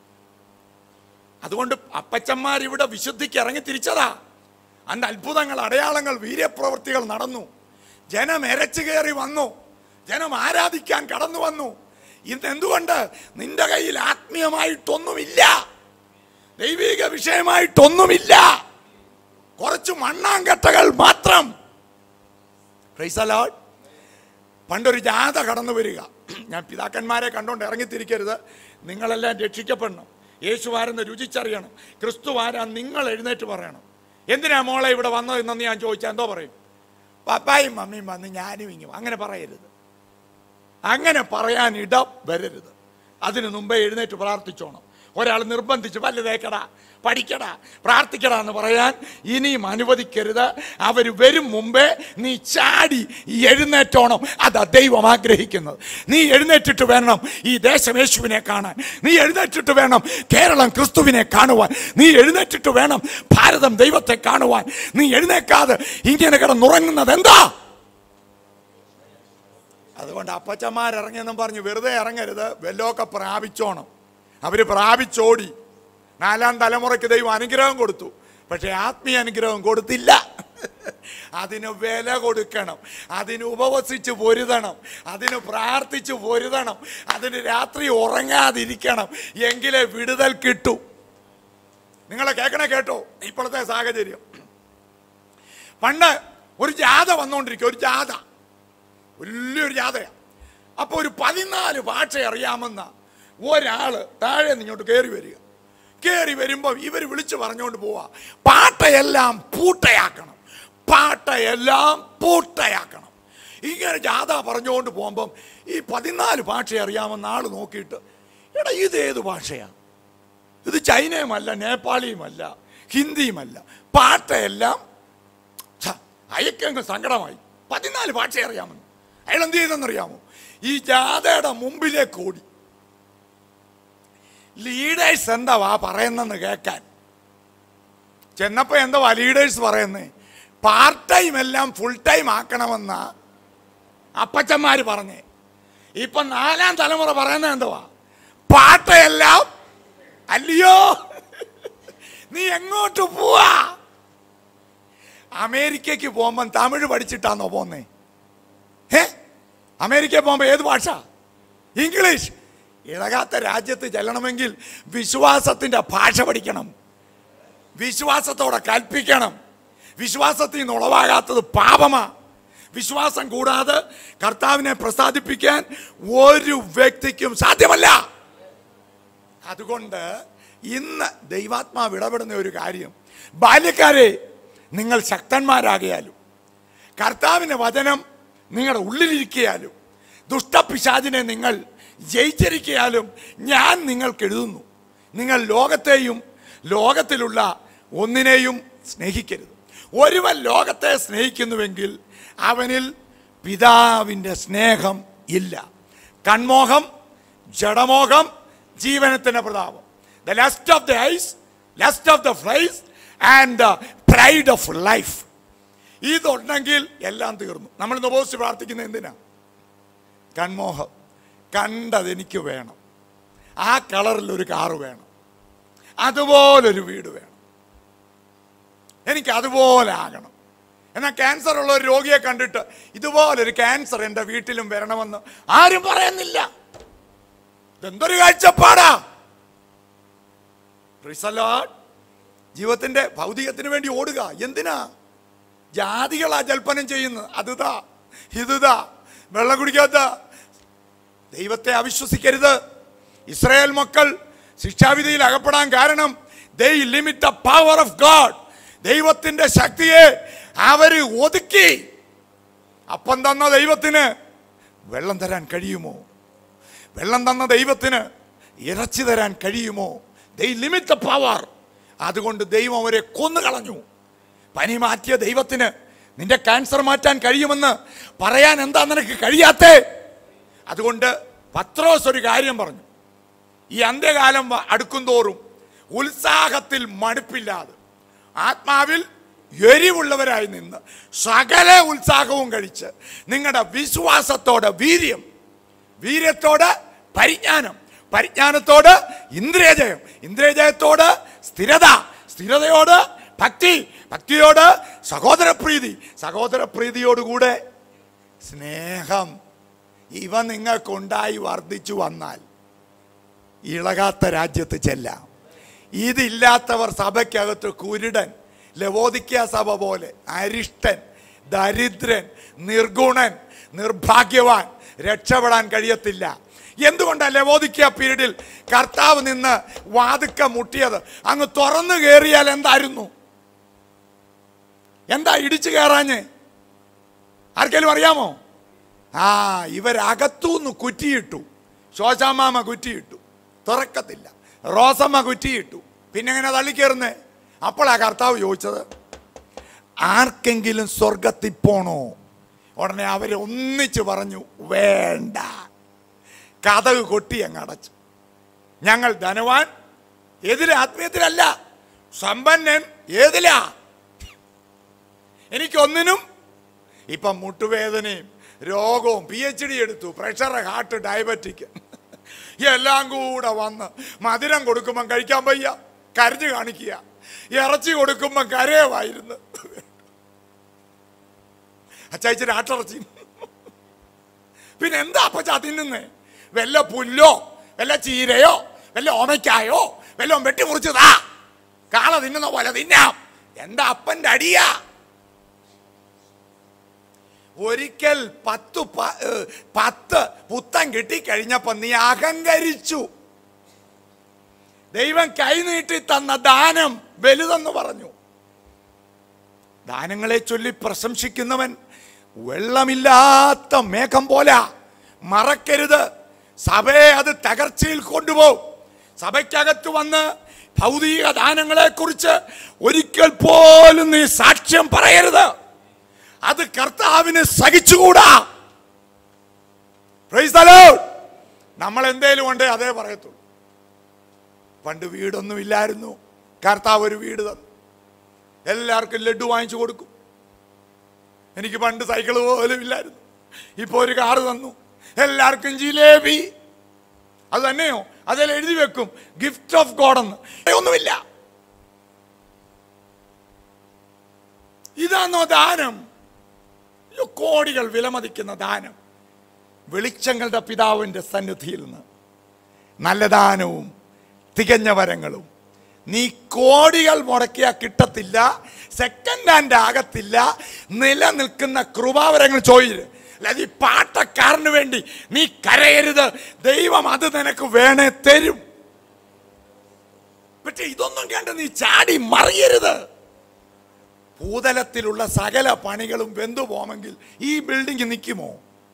അതുകൊണ്ട് അപ്പച്ചന്മാർ ഇവിടെ വിശുദ്ധിക്ക് ഇറങ്ങി തിരിച്ചതാ അന്ന് അത്ഭുതങ്ങൾ അടയാളങ്ങൾ വീര്യപ്രവൃത്തികൾ നടന്നു ജനം എരച്ചു കയറി വന്നു ജനം ആരാധിക്കാൻ കടന്നു വന്നു ഇന്ന് എന്തുകൊണ്ട് നിന്റെ കയ്യിൽ ആത്മീയമായിട്ടൊന്നുമില്ല ദൈവിക വിഷയമായിട്ടൊന്നുമില്ല കുറച്ച് മണ്ണാങ്കട്ടകൾ മാത്രം Praise the Lord. പണ്ടൊരു ജാഥ കടന്നു വരിക ഞാൻ പിതാക്കന്മാരെ കണ്ടോണ്ട് ഇറങ്ങിത്തിരിക്കരുത് നിങ്ങളെല്ലാം രക്ഷിക്കപ്പെടണം യേശുവാരെന്ന് രുചിച്ചറിയണം ക്രിസ്തുവാരാ നിങ്ങൾ എഴുന്നേറ്റ് പറയണം എന്തിനാ മോളെ ഇവിടെ വന്നതെന്ന് ഞാൻ ചോദിച്ചാൽ എന്തോ പറയും പപ്പായും മമ്മിയും വന്ന് ഞാനും ഇങ്ങും അങ്ങനെ പറയരുത് അങ്ങനെ പറയാൻ ഇടം വരരുത് അതിനു മുമ്പേ എഴുന്നേറ്റ് പ്രാർത്ഥിച്ചോണം ഒരാൾ നിർബന്ധിച്ച് പല്ല് തേക്കടാ പഠിക്കടാ പ്രാർത്ഥിക്കടാ എന്ന് പറയാൻ ഇനിയും അനുവദിക്കരുത് അവർ വരും മുമ്പേ നീ ചാടി എഴുന്നേറ്റോണം അതാ ദൈവം ആഗ്രഹിക്കുന്നത് നീ എഴുന്നേറ്റിട്ട് വേണം ഈ ദേശം യേശുവിനെ കാണാൻ നീ എഴുന്നേറ്റിട്ട് വേണം കേരളം ക്രിസ്തുവിനെ കാണുവാൻ നീ എഴുന്നേറ്റിട്ട് വേണം ഭാരതം ദൈവത്തെ കാണുവാൻ നീ എഴുന്നേക്കാതെ ഇങ്ങനെ കിടന്നുറങ്ങുന്നത് എന്താ അതുകൊണ്ട് അപ്പച്ചന്മാരിറങ്ങിയെന്നും പറഞ്ഞ് വെറുതെ ഇറങ്ങരുത് വല്ലതൊക്കെ പ്രാപിച്ചോണം അവര് പ്രാപിച്ചോടി നാലാം തലമുറയ്ക്ക് ദൈവം അനുഗ്രഹം കൊടുത്തു പക്ഷെ ആത്മീയ അനുഗ്രഹം കൊടുത്തില്ല അതിന് വില കൊടുക്കണം അതിന് ഉപവസിച്ച് പൊരുതണം അതിന് പ്രാർത്ഥിച്ച് പൊരുതണം അതിന് രാത്രി ഉറങ്ങാതിരിക്കണം എങ്കിലേ വിടുതൽ കിട്ടൂ നിങ്ങളെ കേൾക്കണേ കേട്ടോ ഇപ്പോഴത്തെ സാഹചര്യം പണ്ട് ഒരു ജാഥ വന്നുകൊണ്ടിരിക്കുക ഒരു ജാഥ വലിയൊരു ജാഥയാണ് അപ്പോൾ ഒരു പതിനാല് ഭാഷ അറിയാമെന്ന ഒരാള് താഴെ നിന്ന് ഇങ്ങോട്ട് കയറി വരിക കയറി വരുമ്പോൾ ഇവർ വിളിച്ചു പറഞ്ഞുകൊണ്ട് പോവാ പാട്ടയെല്ലാം പൂട്ടയാക്കണം പാട്ടയെല്ലാം പൂട്ടയാക്കണം ഇങ്ങനെ ജാഥ പറഞ്ഞുകൊണ്ട് പോകുമ്പം ഈ പതിനാല് ഭാഷ അറിയാമെന്ന ആൾ നോക്കിയിട്ട് എടാ ഇത് ഏത് ഭാഷയാണ് ഇത് ചൈനയുമല്ല നേപ്പാളിയുമല്ല ഹിന്ദിയുമല്ല പാട്ടയെല്ലാം ഛ, അയക്കങ്ങ് സങ്കടമായി പതിനാല് ഭാഷ അറിയാമെന്ന് അയാൾ എന്ത് ചെയ്തെന്നറിയാമോ ഈ ജാഥയുടെ മുമ്പിലേക്ക് ഓടി ലീഡേഴ്സ് എന്താ വാ പറയുന്നെന്ന് കേൾക്കാൻ ചെന്നപ്പോ എന്താ ലീഡേഴ്സ് പറയുന്നേ പാർട്ട് ടൈം എല്ലാം ഫുൾ ടൈം ആക്കണമെന്ന അപ്പച്ചന്മാര് പറഞ്ഞേ ഇപ്പൊ നാലാം തലമുറ പറയുന്നത് എന്തുവാ പാട്ടയെല്ലാം അല്ലയോ നീ എങ്ങോട്ട് പോവാ അമേരിക്കയ്ക്ക് പോകുമ്പം തമിഴ് പഠിച്ചിട്ടാണോ പോന്നേ ഏ അമേരിക്ക പോകുമ്പോ ഏത് ഭാഷ ഇംഗ്ലീഷ് ഇളകാത്ത രാജ്യത്ത് ചെല്ലണമെങ്കിൽ വിശ്വാസത്തിന്റെ ഭാഷ പഠിക്കണം വിശ്വാസത്തോടെ കൽപ്പിക്കണം വിശ്വാസത്തിൽ നിന്ന് ഉളവാകാത്തത് പാപമാ വിശ്വാസം കൂടാതെ കർത്താവിനെ പ്രസാദിപ്പിക്കാൻ ഒരു വ്യക്തിക്കും സാധ്യമല്ല അതുകൊണ്ട് ഇന്ന് ദൈവാത്മാവ് ഇടപെടുന്ന ഒരു കാര്യം ബാല്യക്കാരെ നിങ്ങൾ ശക്തന്മാരാകിയാലും കർത്താവിൻ്റെ വചനം നിങ്ങളുടെ ഉള്ളിലിരിക്കയാലും ദുഷ്ടപിശാചിനെ നിങ്ങൾ ജയിച്ചിരിക്കയാലും ഞാൻ നിങ്ങൾക്ക് എഴുതുന്നു നിങ്ങൾ ലോകത്തെയും ലോകത്തിലുള്ള ഒന്നിനെയും സ്നേഹിക്കരുത് ഒരുവൻ ലോകത്തെ സ്നേഹിക്കുന്നുവെങ്കിൽ അവനിൽ പിതാവിൻ്റെ സ്നേഹം ഇല്ല കൺമോഹം ജഡമോഹം ജീവനത്തിന്റെ പ്രതാപം the lust of the eyes lust of the flesh and the pride of life ഇതുണ്ടെങ്കിൽ എല്ലാം തീർന്നു നമ്മൾ ഇന്ന് ഉപയോഗിച്ച് പ്രാർത്ഥിക്കുന്നത് എന്തിനാ കൺമോഹം കണ്ടത് എനിക്ക് വേണം ആ കളറിൽ ഒരു കാറ് വേണം അതുപോലൊരു വീട് വേണം എനിക്ക് അതുപോലെ ആകണം എന്നാൽ ക്യാൻസർ ഉള്ള ഒരു രോഗിയെ കണ്ടിട്ട് ഇതുപോലൊരു ക്യാൻസർ എൻ്റെ വീട്ടിലും വരണമെന്ന് ആരും പറയുന്നില്ല ഇതെന്തൊരു കാഴ്ചപ്പാടാ Praise the Lord. ജീവിതത്തിന്റെ ഭൗതികത്തിന് വേണ്ടി ഓടുക എന്തിനാ ജാതികളാ ജൽപ്പനം ചെയ്യുന്നത് അതുതാ ഇതുതാ വെള്ളം കുടിക്കാത്ത ദൈവത്തെ അവിശ്വസിക്കരുത് ഇസ്രായേൽ മക്കൾ ശിക്ഷാവിധിയിൽ അകപ്പെടാൻ കാരണം they limit the power of God ദൈവത്തിന്റെ ശക്തിയെ അവര് ഒതുക്കി അപ്പം തന്ന ദൈവത്തിന് വെള്ളം തരാൻ കഴിയുമോ വെള്ളം തന്ന ദൈവത്തിന് ഇറച്ചി തരാൻ കഴിയുമോ ദൈ ലിമിറ്റ് ദ പവർ അതുകൊണ്ട് ദൈവം അവരെ കൊന്നുകളഞ്ഞു പനി മാറ്റിയ ദൈവത്തിന് നിന്റെ ക്യാൻസർ മാറ്റാൻ കഴിയുമെന്ന് പറയാൻ എന്താ നിനക്ക് കഴിയാത്തേ അതുകൊണ്ട് പത്രോസ് ഒരു കാര്യം പറഞ്ഞു ഈ അന്ത്യകാലം വ- അടുക്കുംതോറും ഉത്സാഹത്തിൽ മടുപ്പില്ലാതെ ആത്മാവിൽ എരിവുള്ളവരായി നിന്ന് സകല ഉത്സാഹവും കഴിച്ച് നിങ്ങളുടെ വിശ്വാസത്തോടെ വീര്യം വീര്യത്തോട് പരിജ്ഞാനം പരിജ്ഞാനത്തോട് ഇന്ദ്രിയജയം ഇന്ദ്രിയജയത്തോട് സ്ഥിരത സ്ഥിരതയോട് ഭക്തി ഭക്തിയോട് സഹോദരപ്രീതി സഹോദരപ്രീതിയോടുകൂടെ സ്നേഹം ഇവ നിങ്ങൾക്കുണ്ടായി വർദ്ധിച്ചു വന്നാൽ ഇളകാത്ത രാജ്യത്ത് ചെല്ലാം ഇതില്ലാത്തവർ സഭയ്ക്കകത്ത് കുരുടൻ ലവോദിക്ക സഭ പോലെ അരിഷ്ടൻ ദരിദ്രൻ നിർഗുണൻ നിർഭാഗ്യവാൻ രക്ഷപ്പെടാൻ കഴിയത്തില്ല എന്തുകൊണ്ടാണ് ലവോദിക്ക പീരീഡിൽ കർത്താവ് നിന്ന് വാതുക്ക മുട്ടിയത് അങ്ങ് തുറന്നു കയറിയാൽ എന്തായിരുന്നു എന്താ ഇടിച്ചു കയറാഞ്ഞ് ആർക്കെങ്കിലും അറിയാമോ ആ ഇവരകത്തുനിന്ന് കുറ്റിയിട്ടു ശോശാമാമ കുറ്റിയിട്ടു തുറക്കത്തില്ല റോസമ്മ കുറ്റിയിട്ടു പിന്നെ എങ്ങനെ തള്ളിക്കയറുന്നേ അപ്പോഴാ കർത്താവ് ചോദിച്ചത് ആർക്കെങ്കിലും സ്വർഗത്തിൽ പോണോ ഉടനെ അവര് ഒന്നിച്ച് പറഞ്ഞു വേണ്ട കഥക് കൊട്ടി അങ്ങ് അടച്ചു ഞങ്ങൾ ധനവാൻ എതിരെ ആത്മീയത്തിലല്ല സമ്പന്നൻ ഏതിലാ എനിക്കൊന്നിനും ഇപ്പം മുട്ടുവേദനയും രോഗവും പി എച്ച് ഡി എടുത്തു പ്രഷർ ഹാർട്ട് ഡയബറ്റിക് എല്ലാം കൂടെ വന്ന് മധുരം കൊടുക്കുമ്പം കഴിക്കാൻ വയ്യ കരഞ്ഞു കാണിക്കുക ഇറച്ചി കൊടുക്കുമ്പോ കരയമായിരുന്നു അച്ചായച്ചിന് ആട്ടിറച്ചി പിന്നെ എന്താ അപ്പച്ചാ തിന്നുന്നേ വല്ല പുല്ലോ വല്ല ചീരയോ വല്ല ഓമയ്ക്കായോ വല്ല വെട്ടിമുറിച്ചതാ കാള തിന്നുന്ന പോലെ തിന്നാം എന്താ അപ്പന്റെ അടിയാ ഒരിക്കൽ പത്ത് പ- ഏ, പത്ത് പുത്തൻ കിട്ടിക്കഴിഞ്ഞപ്പോ നീ അഹങ്കരിച്ചു ദൈവം കൈനീട്ടി തന്ന ദാനം വലുതെന്ന് പറഞ്ഞു ദാനങ്ങളെ ചൊല്ലി പ്രശംസിക്കുന്നവൻ വെള്ളമില്ലാത്ത മേഘം പോലെ മറക്കരുത് സഭയെ അത് തകർച്ചയിൽ കൊണ്ടുപോകും സഭയ്ക്കകത്ത് വന്ന് ഭൗതിക ദാനങ്ങളെ കുറിച്ച് ഒരിക്കൽ പോലും നീ സാക്ഷ്യം പറയരുത് അത് കർത്താവിന് സഹിച്ചുകൂടാ Praise the Lord. നമ്മൾ എന്തേലും ഉണ്ടേ അതേ പറയത്തുള്ളൂ പണ്ട് വീടൊന്നും ഇല്ലായിരുന്നു കർത്താവ് ഒരു വീട് തന്നു എല്ലാവർക്കും ലഡു വാങ്ങിച്ചു കൊടുക്കും എനിക്ക് പണ്ട് സൈക്കിൾ പോലും ഇല്ലായിരുന്നു ഇപ്പോൾ ഒരു കാറ് തന്നു എല്ലാവർക്കും ജിലേബി അത് തന്നെയോ അതിൽ എഴുതി വെക്കും ഗിഫ്റ്റ് ഓഫ് ഗോഡ് എന്ന് ഒന്നുമില്ല ഇതാണോ ദാനം അയ്യോ, കോടികൾ വിലമതിക്കുന്ന ദാനം വെളിച്ചങ്ങളുടെ പിതാവിന്റെ സന്നിധിയിൽ നിന്ന് നല്ല ദാനവും തികഞ്ഞ വരങ്ങളും നീ കോടികൾ മുടക്കിയാ കിട്ടത്തില്ല സെക്കൻഡ് ഹാൻഡ് ആകത്തില്ല നിലനിൽക്കുന്ന കൃപാവരങ്ങൾ ചോദിച്ചു അല്ലാതെ ഈ പാട്ടക്കാരന് വേണ്ടി നീ കരയരുത് ദൈവം അത് നിനക്ക് വേണേ തരും പക്ഷെ ഇതൊന്നും കണ്ട് നീ ചാടി മറിയരുത് ഭൂതലത്തിലുള്ള സകല പണികളും വെന്തു പോമെങ്കിൽ ഈ ബിൽഡിംഗ് നിൽക്കുമോ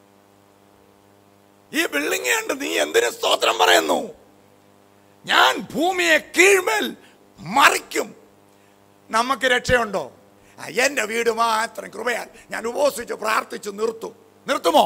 ഈ ബിൽഡിംഗ് കണ്ട് നീ എന്തിനു സ്തോത്രം പറയുന്നു ഞാൻ ഭൂമിയെ കീഴ്മേൽ മറിക്കും നമുക്ക് രക്ഷയുണ്ടോ ആ, എന്റെ വീട് മാത്രം കൃപയാൽ ഞാൻ ഉപവസിച്ച് പ്രാർത്ഥിച്ച് നിർത്തും നിർത്തുമോ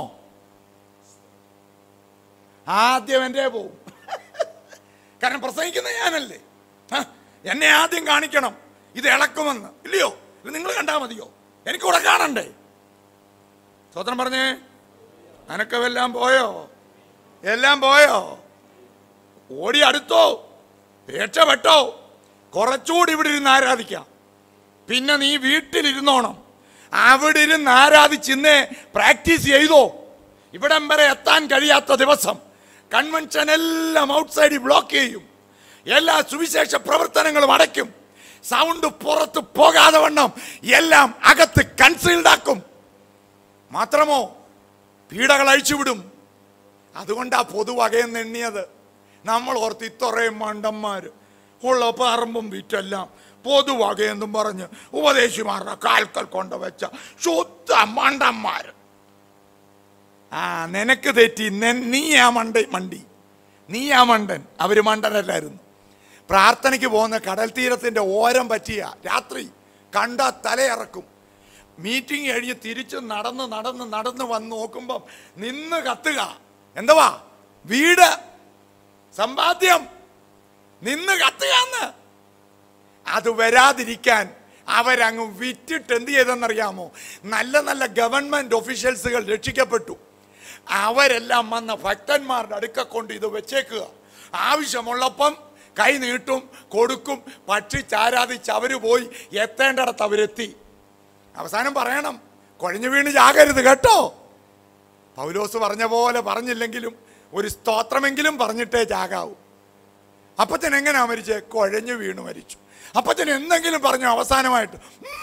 ആദ്യം എൻ്റെ പോവും കാരണം പ്രസംഗിക്കുന്ന ഞാനല്ലേ ഹ, എന്നെ ആദ്യം കാണിക്കണം ഇത് ഇളക്കുമെന്ന് ഇല്ലയോ ഇത് നിങ്ങൾ കണ്ടാൽ മതിയോ എനിക്കൂടെ കാണണ്ടേ സ്വതന്ത്രം പറഞ്ഞേ അനക്കമെല്ലാം പോയോ എല്ലാം പോയോ ഓടി അടുത്തോ രക്ഷപ്പെട്ടോ കുറച്ചുകൂടി ഇവിടെ ഇരുന്ന് ആരാധിക്കാം പിന്നെ നീ വീട്ടിലിരുന്നോണം അവിടെ ഇരുന്ന് ആരാധിച്ചിന്നേ പ്രാക്ടീസ് ചെയ്തോ ഇവിടം വരെ എത്താൻ കഴിയാത്ത ദിവസം കൺവെൻഷൻ എല്ലാം ഔട്ട്സൈഡിൽ ബ്ലോക്ക് ചെയ്യും എല്ലാ സുവിശേഷ പ്രവർത്തനങ്ങളും അടയ്ക്കും സൗണ്ട് പുറത്ത് പോകാതെ വണ്ണം എല്ലാം അകത്ത് കൺസീൽഡ് ആക്കും മാത്രമോ പീഡകൾ അഴിച്ചുവിടും അതുകൊണ്ടാ പൊതുവകയെന്ന് എണ്ണിയത് നമ്മൾ ഓർത്ത് ഇത്രയും മണ്ടന്മാര് ഉള്ള പറമ്പും വിറ്റെല്ലാം പൊതുവകയെന്നും പറഞ്ഞ് ഉപദേശിമാരുടെ കാൽക്കൽ കൊണ്ടുവച്ച ശുദ്ധ മണ്ടന്മാര് ആ നിനക്ക് തെറ്റി നെ- നീ ആ മണ്ട മണ്ടി നീ ആ മണ്ടൻ അവര് മണ്ടനല്ലായിരുന്നു പ്രാർത്ഥനയ്ക്ക് പോകുന്ന കടൽ തീരത്തിന്റെ ഓരം പറ്റിയ രാത്രി കണ്ട തലയിറക്കും മീറ്റിംഗ് കഴിഞ്ഞ് തിരിച്ച് നടന്ന് നടന്ന് നടന്ന് വന്ന് നോക്കുമ്പം നിന്ന് കത്തുക എന്തുവാ വീട് സമ്പാദ്യം നിന്ന് കത്തുകന്ന് അത് വരാതിരിക്കാൻ അവരങ്ങ് വിറ്റിട്ട് എന്ത് ചെയ്തെന്നറിയാമോ നല്ല നല്ല ഗവൺമെന്റ് ഒഫീഷ്യൽസുകൾ രക്ഷിക്കപ്പെട്ടു അവരെല്ലാം വന്ന ഭക്തന്മാരുടെ അടുക്ക കൊണ്ട് ഇത് വെച്ചേക്കുക ആവശ്യമുള്ളപ്പം കൈ നീട്ടും കൊടുക്കും ഭക്ഷിച്ചാരാധിച്ച് അവര് പോയി എത്തേണ്ടിടത്ത് അവരെത്തി അവസാനം പറയണം കുഴഞ്ഞു വീണ് ചാകരുത് കേട്ടോ പൗലോസ് പറഞ്ഞ പോലെ പറഞ്ഞില്ലെങ്കിലും ഒരു സ്തോത്രമെങ്കിലും പറഞ്ഞിട്ടേ ചാകാവൂ അപ്പച്ചൻ എങ്ങനെയാ മരിച്ചേ കുഴഞ്ഞു വീണു മരിച്ചു അപ്പച്ചൻ എന്തെങ്കിലും പറഞ്ഞു അവസാനമായിട്ട്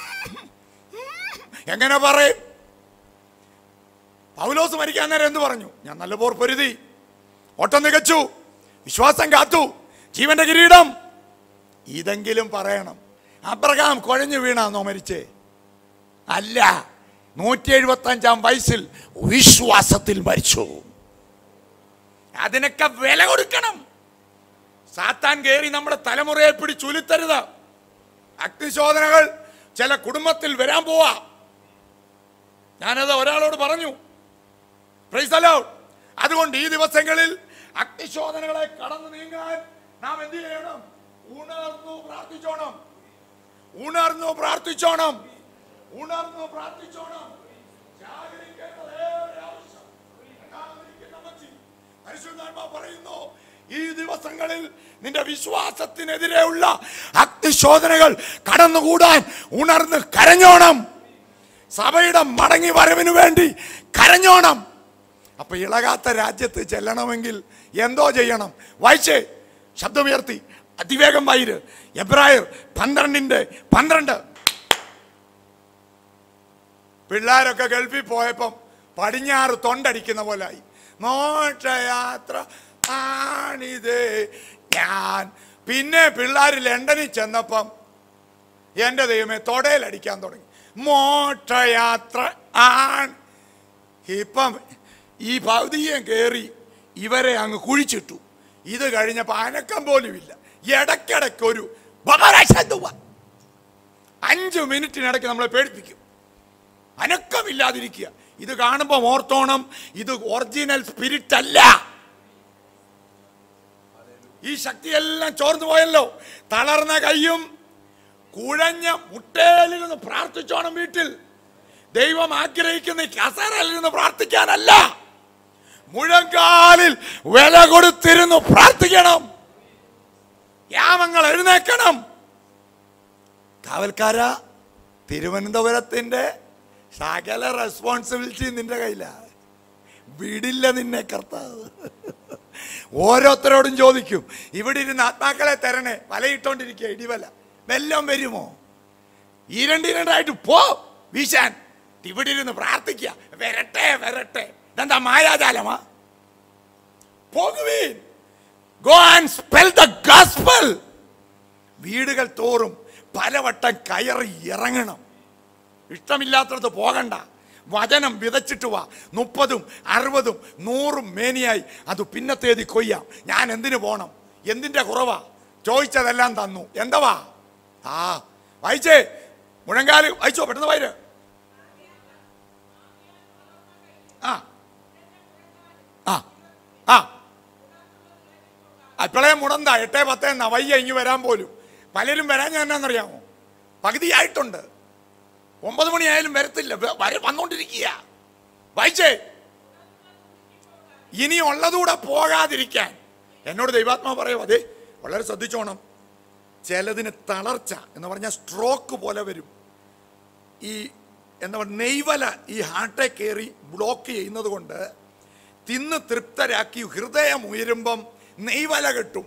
എങ്ങനെ പറയും പൗലോസ് മരിക്കാൻ നേരം എന്ത് പറഞ്ഞു ഞാൻ നല്ല പോർ പൊരുതി ഓട്ടം മികച്ചു വിശ്വാസം കാത്തു ജീവന്റെ കിരീടം ഇതെങ്കിലും പറയണം അബ്രഹാം കുഴഞ്ഞു വീണാന്നോ മരിച്ചേ അല്ല നൂറ്റി എഴുപത്തി അഞ്ചാം വയസ്സിൽ വിശ്വാസത്തിൽ മരിച്ചു അതിനൊക്കെ വില കൊടുക്കണം സാത്താൻ കയറി നമ്മുടെ തലമുറയെ പിടിച്ചുലുത്തരുത് അഗ്നിശോധനകൾ ചില കുടുംബത്തിൽ വരാൻ പോവാ ഞാനത് ഒരാളോട് പറഞ്ഞു Praise the Lord. അതുകൊണ്ട് ഈ ദിവസങ്ങളിൽ അഗ്നിശോധനകളെ കടന്നു നീങ്ങാൻ നാം എന്ത് ചെയ്യണം ഉണർന്നു പ്രാർത്ഥിച്ചോണം ഉണർന്നു പ്രാർത്ഥിച്ചോണം ഉണർന്നു പ്രാർത്ഥിച്ചോണം ജാഗരിക്കേണ്ടത് ഏറെ ആവശ്യം. രണ്ടാമതിരിക്കുന്ന മച്ചി. പരിശുദ്ധാത്മാവ് പറയുന്നു ഈ ദിവസങ്ങളിൽ നിന്റെ വിശ്വാസത്തിനെതിരെയുള്ള അഗ്നിശോധനകൾ കടന്നുകൂടാൻ ഉണർന്ന് കരഞ്ഞോണം സഭയുടെ മടങ്ങി വരവിന് വേണ്ടി കരഞ്ഞോണം അപ്പൊ ഇളകാത്ത രാജ്യത്ത് ചെല്ലണമെങ്കിൽ എന്തോ ചെയ്യണം വായിച്ചേ ശബ്ദമുയർത്തി അതിവേഗം വായിര് എബ്രായർ പന്ത്രണ്ടിന്റെ പന്ത്രണ്ട് പിള്ളേരൊക്കെ ഗൾഫിൽ പോയപ്പം പടിഞ്ഞാറ് തൊണ്ടടിക്കുന്ന പോലായി മോക്ഷയാത്ര ആണിത് ഞാൻ പിന്നെ പിള്ളേർ ലണ്ടനിൽ ചെന്നപ്പം എൻ്റെ ദൈവമേ തൊടയിലടിക്കാൻ തുടങ്ങി മോക്ഷയാത്ര ആൺ ഇപ്പം ഈ ഭൗതികം കയറി ഇവരെ അങ്ങ് കുഴിച്ചിട്ടു ഇത് കഴിഞ്ഞപ്പോൾ അനക്കം പോലുമില്ല ഇടയ്ക്കിടയ്ക്ക് ഒരു ബഹളശബ്ദവ. അഞ്ച് മിനിറ്റിനിടയ്ക്ക് നമ്മളെ പേടിപ്പിക്കും അനക്കമില്ലാതിരിക്കുക ഇത് കാണുമ്പോൾ ഓർത്തോണം ഇത് ഒറിജിനൽ സ്പിരിറ്റ് അല്ല ഈ ശക്തിയെല്ലാം ചോർന്നു പോയല്ലോ തളർന്ന കൈയും കുഴഞ്ഞ മുട്ടേലിൽ നിന്ന് പ്രാർത്ഥിച്ചോണം വീട്ടിൽ ദൈവം ആഗ്രഹിക്കുന്ന ഈ കസേരയിൽ നിന്ന് പ്രാർത്ഥിക്കാനല്ല മുഴങ്കാലിൽ വില കൊടുത്തിരുന്നു പ്രാർത്ഥിക്കണം യാമങ്ങൾ എഴുന്നേക്കണം കാവൽക്കാര തിരുവനന്തപുരത്തിന്റെ സകല റെസ്പോൺസിബിലിറ്റി നിന്റെ കയ്യിലാണ് വിടില്ല നിന്നെ കർത്താവ് ഓരോരുത്തരോടും ചോദിക്കും ഇവിടെ ഇരുന്ന് ആത്മാക്കളെ തരണേ വലയിട്ടോണ്ടിരിക്കുക ഇടിവല വെല്ലം വരുമോ ഈ രണ്ട് രണ്ടായിട്ട് പോ വീശാൻ ഇവിടെ ഇരുന്ന് പ്രാർത്ഥിക്കുക വരട്ടെ വരട്ടെ ഇതെന്താ മായാജാലമാ പോകുവീൻ go and spell the gospel വീടുകൾ തോറും പലവട്ടം കയറി ഇറങ്ങണം ഇഷ്ടമില്ലാത്തടത്ത് പോകണ്ട വചനം വിതച്ചിട്ട് വാ മുപ്പതും അറുപതും നൂറും മേനിയായി അത് പിന്നത്തേതി കൊയ്യാം ഞാൻ എന്തിനു പോണം എന്തിന്റെ കുറവാ ചോദിച്ചതെല്ലാം തന്നു എന്തവാ ആ വായിച്ചേ മുഴങ്കാല് വായിച്ചോ പെട്ടെന്ന് വായിര് ആ ആ ആ അപ്പോഴേ മുടന്ത എട്ടേ പത്തേ എന്നാ വയ്യ ഇങ്ങ് വരാൻ പോലും പലരും വരാൻ ഞാൻ എന്നാന്നറിയാമോ പകുതിയായിട്ടുണ്ട് ഒമ്പത് മണിയായാലും വരത്തില്ല വ- വര വന്നോണ്ടിരിക്കുക വായിച്ചേ ഇനി ഉള്ളതുകൂടെ പോകാതിരിക്കാൻ എന്നോട് ദൈവാത്മാ പറയും അതെ വളരെ ശ്രദ്ധിച്ചോണം ചിലതിന് തളർച്ച എന്ന് പറഞ്ഞാൽ സ്ട്രോക്ക് പോലെ വരും ഈ എന്താ പറയുക നെയ്വല ഈ ഹാർട്ടെ കയറി ബ്ലോക്ക് ചെയ്യുന്നത് കൊണ്ട് തിന്ന് തൃപ്തരാക്കി ഹൃദയം ഉയരുമ്പം നെയ്വല കിട്ടും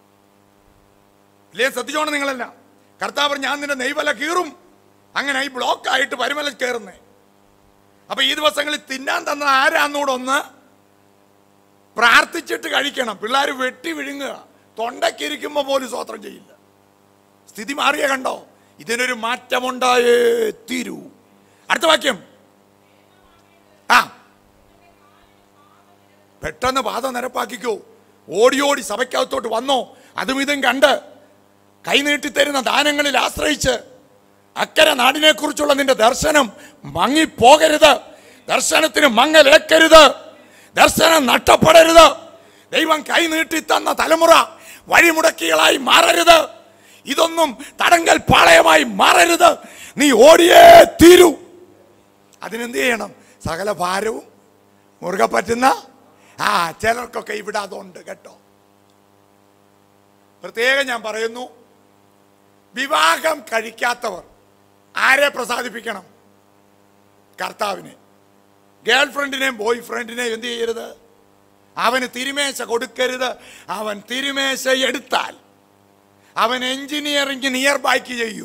ഇല്ലേ ശ്രദ്ധിച്ചോണം നിങ്ങളെല്ലാം കർത്താവ് പറഞ്ഞു, ഞാൻ നിന്റെ നെയ്വല കീറും അങ്ങനെ ഈ ബ്ലോക്ക് ആയിട്ട് പരിമല കയറുന്നേ അപ്പൊ ഈ ദിവസങ്ങളിൽ തിന്നാൻ തന്ന ആരാന്നൂടെ ഒന്ന് പ്രാർത്ഥിച്ചിട്ട് കഴിക്കണം പിള്ളേർ വെട്ടി വിഴുങ്ങുക തൊണ്ടക്കിരിക്കുമ്പോൾ പോലും സ്വോത്രം ചെയ്യില്ല സ്ഥിതി മാറിയ കണ്ടോ ഇതിനൊരു മാറ്റമുണ്ടായേ തീരൂ അടുത്ത വാക്യം ആ പെട്ടെന്ന് പാത നിരപ്പാക്കിക്കോ ഓടി ഓടി സഭയ്ക്കകത്തോട്ട് വന്നോ അതും ഇതും കണ്ട് കൈനീട്ടി തരുന്ന ദാനങ്ങളിൽ ആശ്രയിച്ച് അക്കരെ നാടിനെ കുറിച്ചുള്ള നിന്റെ ദർശനം മങ്ങിപ്പോകരുത് ദർശനത്തിന് മങ്ങലേക്കരുത് ദർശനം നഷ്ടപ്പെടരുത് ദൈവം കൈനീട്ടി തന്ന തലമുറ വഴിമുടക്കികളായി മാറരുത് ഇതൊന്നും തടങ്കൽ പാളയമായി മാറരുത് നീ ഓടിയേ തീരൂ അതിനെന്ത് ചെയ്യണം സകല ഭാരവും മുറുകെ പറ്റുന്ന ആ ചിലർക്കൊക്കെ ഇവിടെ അതുണ്ട് കേട്ടോ പ്രത്യേകം ഞാൻ പറയുന്നു വിവാഹം കഴിക്കാത്തവർ ആരെ പ്രസാദിപ്പിക്കണം കർത്താവിനെ ഗേൾ ഫ്രണ്ടിനെയും ബോയ് ഫ്രണ്ടിനെയും എന്ത് ചെയ്യരുത് അവന് തിരുമേശ കൊടുക്കരുത് അവൻ തിരുമേശ എടുത്താൽ അവൻ എഞ്ചിനീയറിംഗ് നിയർ ബാക്ക് ചെയ്യും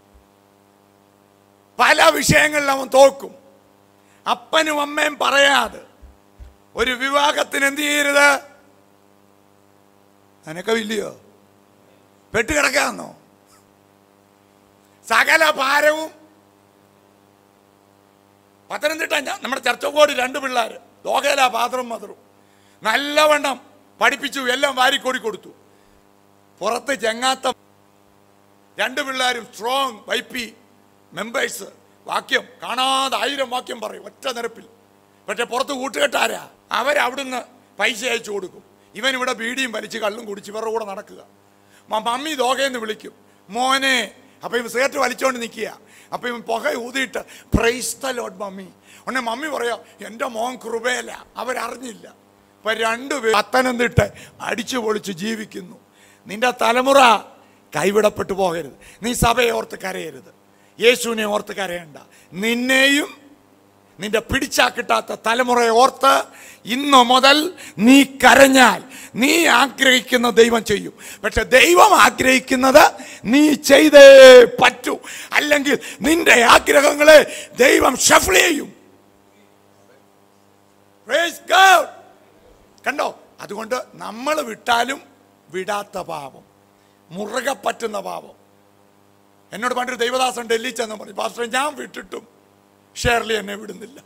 പല വിഷയങ്ങളിൽ അവൻ തോക്കും അപ്പനും അമ്മയും പറയാതെ ഒരു വിവാഹത്തിന് എന്ത് ചെയ്യരുത് അനക്കമില്ലയോ പെട്ടുകിടക്കാന്നോ സകല ഭാരവും പത്തനംതിട്ട ഞാൻ നമ്മുടെ ചർച്ചക്കോട് രണ്ട് പിള്ളേർ ലോകേല പാത്രം മതറും നല്ലവണ്ണം പഠിപ്പിച്ചു എല്ലാം വാരിക്കോടി കൊടുത്തു പുറത്ത് ചെങ്ങാത്ത രണ്ട് പിള്ളേരും സ്ട്രോങ് വൈപ്പി മെമ്പേഴ്സ് വാക്യം കാണാതെ ആയിരം വാക്യം പറയും ഒറ്റ നിരപ്പിൽ പക്ഷെ പുറത്ത് കൂട്ടുകെട്ടാരാ അവരവിടുന്ന് പൈസ അയച്ചു കൊടുക്കും ഇവൻ ഇവിടെ ബീഡിയും വലിച്ച് കള്ളും കുടിച്ച് ഇവരുടെ കൂടെ നടക്കുക മ- മമ്മി ദോകയെന്ന് വിളിക്കും മോനെ അപ്പൊ ഇവൻ സിഗരറ്റ് വലിച്ചോണ്ട് നിൽക്കുക അപ്പൊ ഇവൻ പുക ഊതിയിട്ട് പ്രൈസ് ദ ലോഡ് മമ്മി ഉടനെ മമ്മി പറയാ എൻ്റെ മോൻ കൃപയല്ല അവരറിഞ്ഞില്ല ഇപ്പൊ രണ്ടുപേർ പത്തനംതിട്ട അടിച്ചു പൊളിച്ച് ജീവിക്കുന്നു നിന്റെ തലമുറ കൈവിടപ്പെട്ടു പോകരുത് നീ സഭയെ ഓർത്ത് കരയരുത് യേശുവിനെ ഓർത്ത് കരയണ്ട നിന്നെയും നിന്റെ പിടിച്ചാ കിട്ടാത്ത തലമുറയെ ഓർത്ത് ഇന്നു മുതൽ നീ കരഞ്ഞാൽ നീ ആഗ്രഹിക്കുന്ന ദൈവം ചെയ്യും പക്ഷെ ദൈവം ആഗ്രഹിക്കുന്നത് നീ ചെയ്തേ പറ്റൂ അല്ലെങ്കിൽ നിന്റെ ആഗ്രഹങ്ങളെ ദൈവം ഷഫിൾ ചെയ്യും Praise God. കണ്ടോ അതുകൊണ്ട് നമ്മൾ വിട്ടാലും വിടാത്ത പാപം മുറുകെ പറ്റുന്ന പാപം എന്നോട് പണ്ടൊരു ദൈവദാസൻ ഡൽഹി ചെന്ന് പറഞ്ഞു പാസ്റ്റർ ഞാൻ വിട്ടിട്ടും ഷേർലി എന്നെ വിടുന്നില്ല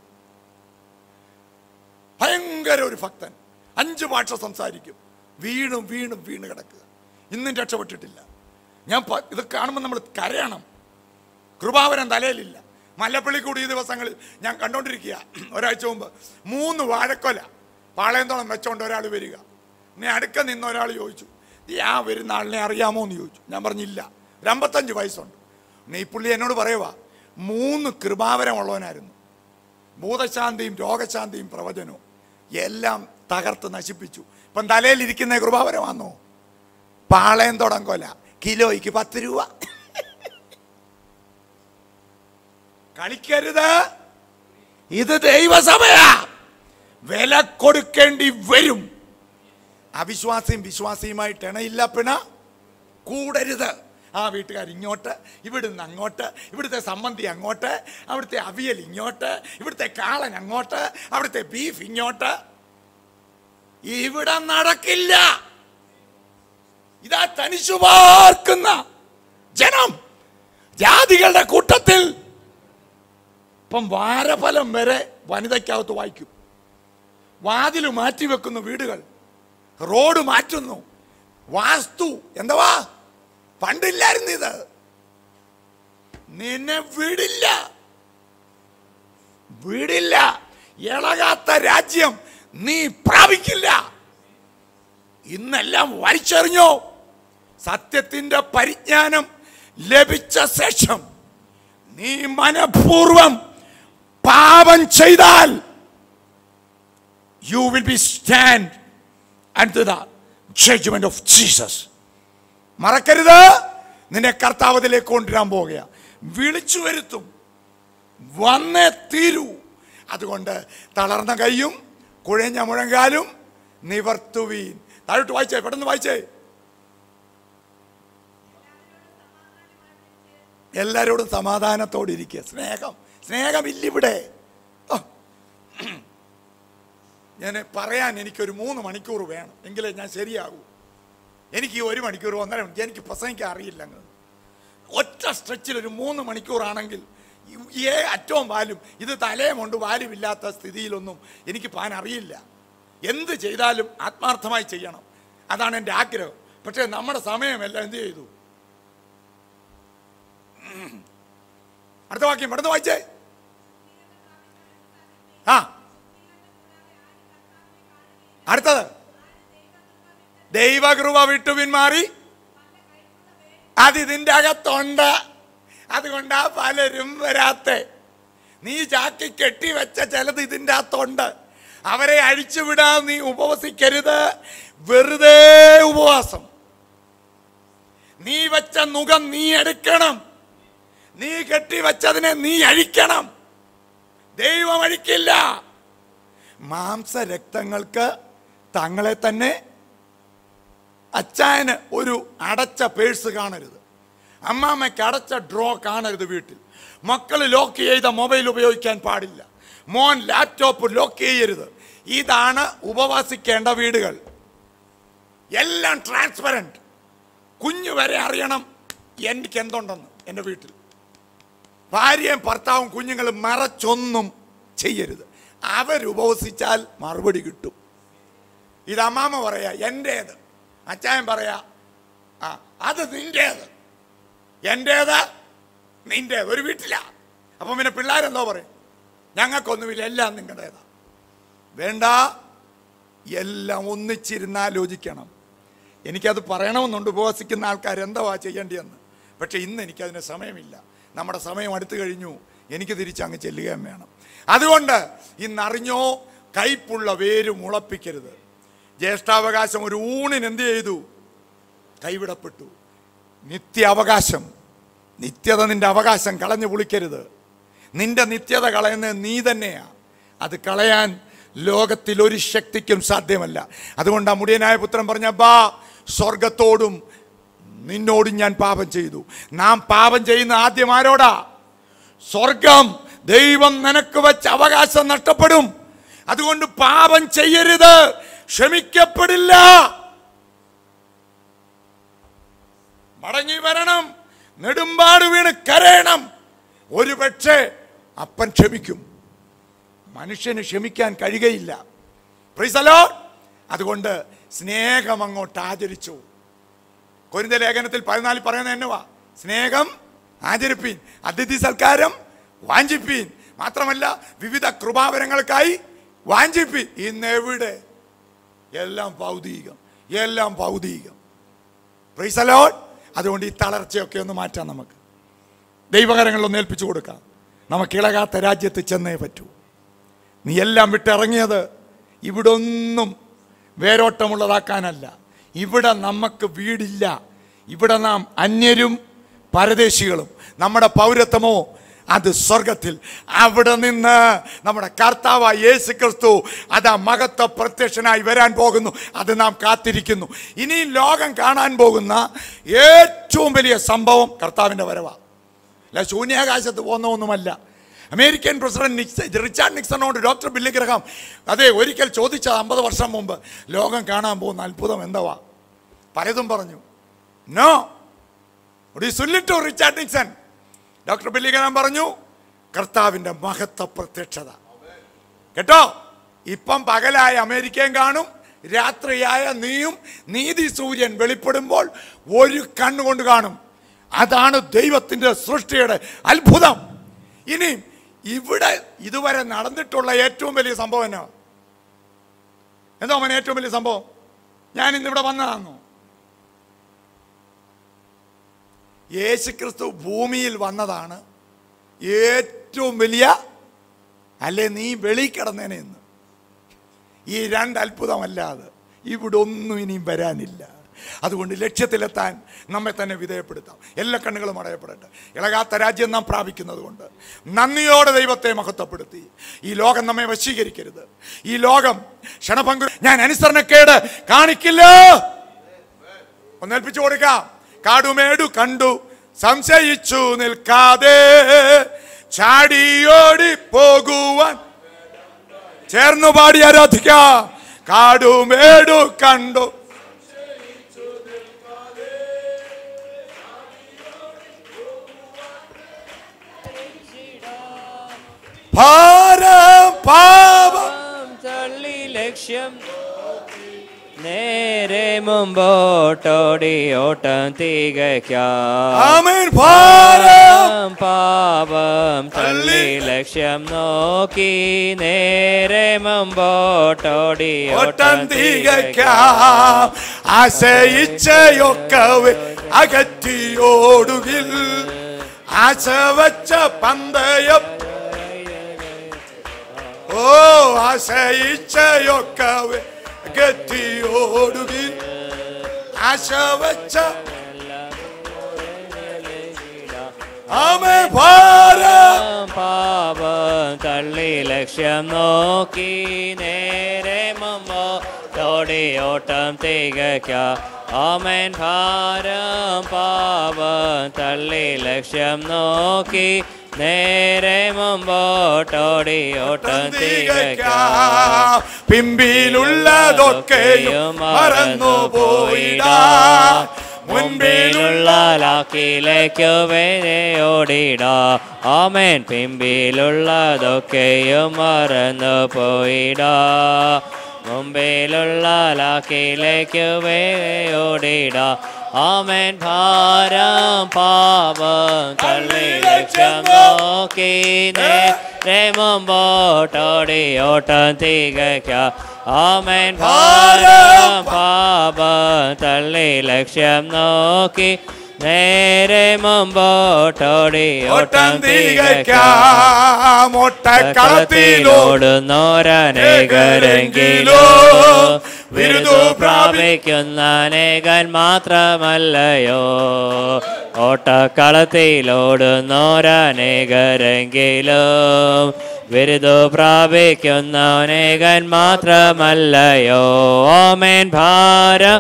ഭയങ്കര ഒരു ഭക്തൻ അഞ്ച് ഭാഷ സംസാരിക്കും വീണും വീണും വീണ് കിടക്കുക ഇന്നും രക്ഷപ്പെട്ടിട്ടില്ല ഞാൻ പ- ഇത് കാണുമ്പോൾ നമ്മൾ കരയണം കൃപാവരം തലയിലില്ല മല്ലപ്പള്ളി കൂടി ഈ ദിവസങ്ങളിൽ ഞാൻ കണ്ടോണ്ടിരിക്കുക ഒരാഴ്ച മുമ്പ് മൂന്ന് വാഴക്കൊല പാളയന്തോളം വെച്ചോണ്ട് ഒരാൾ വരിക നീ അടുക്ക നിന്ന് ഒരാൾ ചോദിച്ചു നീ ആ വരുന്ന ആളിനെ അറിയാമോ എന്ന് ചോദിച്ചു ഞാൻ പറഞ്ഞില്ല ഒരു അമ്പത്തഞ്ച് വയസ്സുണ്ട് നീ പുള്ളി എന്നോട് പറയുക മൂന്ന് കൃപാവരമുള്ളവനായിരുന്നു ഭൂതശാന്തിയും രോഗശാന്തിയും പ്രവചനവും എല്ലാം തകർത്ത് നശിപ്പിച്ചു ഇപ്പം തലയിലിരിക്കുന്ന കൃപാവരമാണോ പാളയന്തോടം കൊല കിലോയ്ക്ക് പത്ത് രൂപ കളിക്കരുത് ഇത് ദൈവസഭയാ വില കൊടുക്കേണ്ടി വരും അവിശ്വാസിയും വിശ്വാസിയുമായിട്ട് ഇണയില്ല പിണ കൂടരുത് ആ വീട്ടുകാർ ഇങ്ങോട്ട് ഇവിടുന്ന് അങ്ങോട്ട് ഇവിടുത്തെ സംബന്ധി അങ്ങോട്ട് അവിടുത്തെ അവിയൽ ഇങ്ങോട്ട് ഇവിടുത്തെ കാളൻ അങ്ങോട്ട് അവിടുത്തെ ബീഫ് ഇങ്ങോട്ട് ഇവിടെ നടക്കില്ല ഇതാ തനിച്ചു പാർക്കുന്ന ജനം ജാതികളുടെ കൂട്ടത്തിൽ ഇപ്പം വാരഫലം വരെ വനിതയ്ക്കകത്ത് വായിക്കും വാതിൽ മാറ്റിവെക്കുന്ന വീടുകൾ റോഡ് മാറ്റുന്നു വാസ്തു എന്തുവാ പണ്ടില്ലായിരുന്നു ഇത് നിന്നെ വിടില്ല വിടില്ല ഇളകാത്ത രാജ്യം നീ പ്രാപിക്കില്ല ഇന്നെല്ലാം വലിച്ചെറിഞ്ഞോ സത്യത്തിന്റെ പരിജ്ഞാനം ലഭിച്ച ശേഷം നീ മനഃപൂർവം പാപം ചെയ്താൽ you will be stand at the judgment of Jesus മറക്കരുത് നിന്നെ കർത്താവതിലേക്ക് കൊണ്ടുവരാൻ പോകുക വിളിച്ചു വരുത്തും വന്നേ തീരൂ അതുകൊണ്ട് തളർന്ന കൈയും കുഴഞ്ഞ മുഴങ്കാലും നിവർത്തുവീൻ താഴോട്ട് വായിച്ചേ പെട്ടെന്ന് വായിച്ചേ എല്ലാവരോടും സമാധാനത്തോടെ ഇരിക്കുക സ്നേഹം സ്നേഹമില്ലിവിടെ ഓ. ഞാൻ പറയാൻ എനിക്കൊരു മൂന്ന് മണിക്കൂർ വേണം എങ്കിലേ ഞാൻ ശരിയാകൂ എനിക്ക് ഈ ഒരു മണിക്കൂർ ഒന്നര മണിക്കൂർ എനിക്ക് പ്രസംഗിക്കാൻ അറിയില്ല അങ്ങ് ഒറ്റ സ്ട്രെച്ചിൽ ഒരു മൂന്ന് മണിക്കൂറാണെങ്കിൽ ഈ ഏ അറ്റവും വാലും ഇത് തലയുമുണ്ട് വാലുമില്ലാത്ത സ്ഥിതിയിലൊന്നും എനിക്ക് പാൻ അറിയില്ല എന്ത് ചെയ്താലും ആത്മാർത്ഥമായി ചെയ്യണം അതാണ് എൻ്റെ ആഗ്രഹം പക്ഷേ നമ്മുടെ സമയമെല്ലാം എന്ത് ചെയ്തു ഉം. അടുത്ത വാക്യം പെട്ടെന്ന് വായിച്ചേ ആ അടുത്തത് ദൈവകൃപ വിട്ടു പിന്മാറി അത് ഇതിൻ്റെ അകത്തുണ്ട് അതുകൊണ്ടാ പലരും വരാത്തെ നീ ചാക്കി കെട്ടിവെച്ച ചിലത് ഇതിൻ്റെ അകത്തുണ്ട് അവരെ അഴിച്ചുവിടാൻ നീ ഉപവസിക്കരുത് വെറുതെ ഉപവാസം നീ വെച്ച മുഖം നീ എടുക്കണം നീ കെട്ടിവെച്ചതിനെ നീ അഴിക്കണം ദൈവം അഴിക്കില്ല മാംസരക്തങ്ങൾക്ക് തങ്ങളെ തന്നെ അച്ചായന് ഒരു അടച്ച പേഴ്സ് കാണരുത് അമ്മാമ്മയ്ക്ക് അടച്ച ഡ്രോ കാണരുത് വീട്ടിൽ മക്കൾ ലോക്ക് ചെയ്ത മൊബൈൽ ഉപയോഗിക്കാൻ പാടില്ല മോൻ ലാപ്ടോപ്പ് ലോക്ക് ചെയ്യരുത് ഇതാണ് ഉപവാസിക്കേണ്ട വീടുകൾ എല്ലാം ട്രാൻസ്പെറൻറ്റ് കുഞ്ഞു വരെ അറിയണം എനിക്ക് എന്തുണ്ടെന്ന് എൻ്റെ വീട്ടിൽ ഭാര്യയും ഭർത്താവും കുഞ്ഞുങ്ങളും മറച്ചൊന്നും ചെയ്യരുത് അവരുപവസിച്ചാൽ മറുപടി കിട്ടും ഇത് അമ്മാമ്മ പറയാ എൻ്റേത് അച്ചായൻ പറയാ ആ അത് നിൻ്റേത് എൻ്റേത് നിൻ്റേത് ഒരു വീട്ടിലാ അപ്പം പിന്നെ പിള്ളേരെന്തോ പറയും ഞങ്ങൾക്കൊന്നുമില്ല എല്ലാം നിങ്ങളുടേതാ വേണ്ട എല്ലാം ഒന്നിച്ചിരുന്നാലോചിക്കണം എനിക്കത് പറയണമെന്നുണ്ട് ഉപവസിക്കുന്ന ആൾക്കാർ എന്തുവാ ചെയ്യേണ്ടിയെന്ന് പക്ഷെ ഇന്ന് എനിക്കതിന് സമയമില്ല നമ്മുടെ സമയം അടുത്തു കഴിഞ്ഞു എനിക്ക് തിരിച്ചങ്ങ് ചെല്ലുകയും വേണം അതുകൊണ്ട് ഇന്നറിഞ്ഞോ കയ്പുള്ള വേര് മുളപ്പിക്കരുത് ജ്യേഷ്ഠാവകാശം ഒരു ഊണിന് എന്ത് ചെയ്തു കൈവിടപ്പെട്ടു നിത്യ അവകാശം നിത്യത നിന്റെ അവകാശം കളഞ്ഞു പുളിക്കരുത് നിന്റെ നിത്യത കളയുന്നത് നീ തന്നെയാ അത് കളയാൻ ലോകത്തിൽ ഒരു ശക്തിക്കും സാധ്യമല്ല അതുകൊണ്ട് ആ മുടിയനായ പുത്രൻ പറഞ്ഞ ബാ സ്വർഗത്തോടും നിന്നോടും ഞാൻ പാപം ചെയ്തു നാം പാപം ചെയ്യുന്ന ആദ്യം ആരോടാ സ്വർഗം ദൈവം നിനക്ക് വെച്ച അവകാശം നഷ്ടപ്പെടും അതുകൊണ്ട് പാപം ചെയ്യരുത് ക്ഷമിക്കപ്പെടില്ല മടങ്ങി വരണം നെടുമ്പാട് വീണ് കരയണം ഒരു പക്ഷേ അപ്പൻ ക്ഷമിക്കും മനുഷ്യന് ക്ഷമിക്കാൻ കഴിയുകയില്ല പ്രീസലോ അതുകൊണ്ട് സ്നേഹം അങ്ങോട്ട് ആചരിച്ചു കൊരിന്ത ലേഖനത്തിൽ പതിനാലിൽ പറയുന്നത് എന്നവാ സ്നേഹം ആചരിപ്പീൻ അതിഥി സൽക്കാരം വാഞ്ചിപ്പീൻ മാത്രമല്ല വിവിധ കൃപാവരങ്ങൾക്കായി വാഞ്ചിപ്പീൻ ഇന്ന് എവിടെ എല്ലാം ഭൗതികം എല്ലാം ഭൗതികം പ്രീസലോൺ അതുകൊണ്ട് ഈ തളർച്ചയൊക്കെ ഒന്ന് മാറ്റാം നമുക്ക് ദൈവകരങ്ങളിലൊന്ന് ഏൽപ്പിച്ചു കൊടുക്കാം നമുക്ക് ഇളകാത്ത രാജ്യത്ത് ചെന്നേ പറ്റൂ നീ എല്ലാം വിട്ടിറങ്ങിയത് ഇവിടെ ഒന്നും വേരോട്ടമുള്ളതാക്കാനല്ല ഇവിടെ നമുക്ക് വീടില്ല ഇവിടെ നാം അന്യരും പരദേശികളും നമ്മുടെ പൗരത്വമോ അത് സ്വർഗത്തിൽ അവിടെ നിന്ന് നമ്മുടെ കർത്താവായ യേശു ക്രിസ്തു അത് ആ മഹത്വ പ്രത്യക്ഷനായി വരാൻ പോകുന്നു അത് നാം കാത്തിരിക്കുന്നു ഇനി ലോകം കാണാൻ പോകുന്ന ഏറ്റവും വലിയ സംഭവം കർത്താവിൻ്റെ വരവാ അല്ല ശൂന്യാകാശത്ത് പോകുന്ന ഒന്നുമല്ല അമേരിക്കൻ പ്രസിഡന്റ് നിക്സ റിച്ചാർഡ് നിക്സണോട് ഡോക്ടർ ബില്ലി ഗ്രഹാം അതെ ഒരിക്കൽ ചോദിച്ച അമ്പത് വർഷം മുമ്പ് ലോകം കാണാൻ പോകുന്ന അത്ഭുതം എന്തുവാ പലതും പറഞ്ഞു no to Richard Nixon doctor Billy Graham പറഞ്ഞു കർത്താവിൻ്റെ മഹത്വ പ്രത്യക്ഷത കേട്ടോ ഇപ്പം പകലായ അമേരിക്കയും കാണും രാത്രിയായ നീയും നീതി സൂര്യൻ വെളിപ്പെടുമ്പോൾ ഒരു കണ്ണുകൊണ്ട് കാണും അതാണ് ദൈവത്തിൻ്റെ സൃഷ്ടിയുടെ അത്ഭുതം ഇനി ഇവിടെ ഇതുവരെ നടന്നിട്ടുള്ള ഏറ്റവും വലിയ സംഭവം എന്നാ എന്താ അവൻ ഏറ്റവും വലിയ സംഭവം ഞാൻ ഇന്നിവിടെ വന്നതാണോ യേശുക്രിസ്തു ഭൂമിയിൽ വന്നതാണ് ഏറ്റവും വലിയ അല്ലേ നീ വെളി കിടന്നേനെ എന്ന് ഈ രണ്ട് അത്ഭുതമല്ലാതെ ഇവിടെ ഒന്നും ഇനിയും വരാനില്ല അതുകൊണ്ട് ലക്ഷ്യത്തിലെത്താൻ നമ്മെ തന്നെ വിധേയപ്പെടുത്താം എല്ലാ കണ്ണുകളും അടയപ്പെടട്ടെ ഇളകാത്ത രാജ്യം നാം പ്രാപിക്കുന്നത് കൊണ്ട് നന്ദിയോടെ ദൈവത്തെ മഹത്വപ്പെടുത്തി ഈ ലോകം നമ്മെ വശീകരിക്കരുത് ഈ ലോകം ക്ഷണഭംഗു ഞാൻ അനുസരണക്കേട് കാണിക്കില്ല ഒന്നേൽപ്പിച്ചു കൊടുക്കാം കാടുമേടു കണ്ടു സംശയിച്ചു നിൽക്കാതെ ചാടിയോടി പോകുവാൻ ചേർന്നു പാടി ആരാധിക്കാം കാടുമേടു കണ്ടു ഭാരം പാപം തള്ളി ലക്ഷ്യം നേരെ മുമ്പോട്ടോടി ഓട്ടം തികയ്ക്കാം ആമേൻ ഭാരം പാപം തള്ളി ലക്ഷ്യം നോക്കി നേരെ മുമ്പോട്ടോടി ഓട്ടം തികയ്ക്കാം ആശയിച്ചയൊക്കവെ അകറ്റിയോടുകിൽ ആശ വച്ച പന്തയം ഓ ആശയിച്ചയൊക്കവെ അകറ്റിയോടുകിൽ ആശ വച്ച ആമേ ഭാരം പാപം തള്ളി ലക്ഷ്യം നോക്കി നേരെ മുമ്പോ തോടി ഓട്ടം തികയ്ക്കാം ഓമൻ ഭാരം പാപം തള്ളി ലക്ഷ്യം നോക്കി നേരെ മുമ്പോട്ടോടി ഓട്ടം തികയ്ക്കാം പിമ്പിലുള്ളതൊക്കെയും മറന്നു പോയിടാ മുൻപിലുള്ള മുൻപിലുള്ള ലാക്കിലേക്ക് വേനെ ഓടിടാ ആമേൻ പിമ്പിലുള്ളതൊക്കെയും മറന്നു പോയിടാ മുമ്പിലുള്ള ലാക്കിലേക്ക് വേനെ ഓടിടാ ആമേൻ ഭാരം പാപം തള്ളി ലക്ഷ്യം നോക്കി നേരെ മുമ്പോട്ടോടി ഓട്ടം തികയ്ക്കാം ആമേൻ ഭാരം പാപം തള്ളി ലക്ഷ്യം നോക്കി നേരെ മുമ്പോട്ടോടി ഓട്ടം തികയ്ക്കാം ഒട്ടക്കളത്തിലോ ഓടുന്നോരനേകരെങ്കിലോ വിരുദു പ്രാപിക്കുന്ന അനേകൻ മാത്രമല്ലയോ ഓട്ടക്കളത്തിലോടുന്നോരനേകരെങ്കിലും വിരുദു പ്രാപിക്കുന്ന അനേകൻ മാത്രമല്ലയോ ഓമേൻ ഭാരം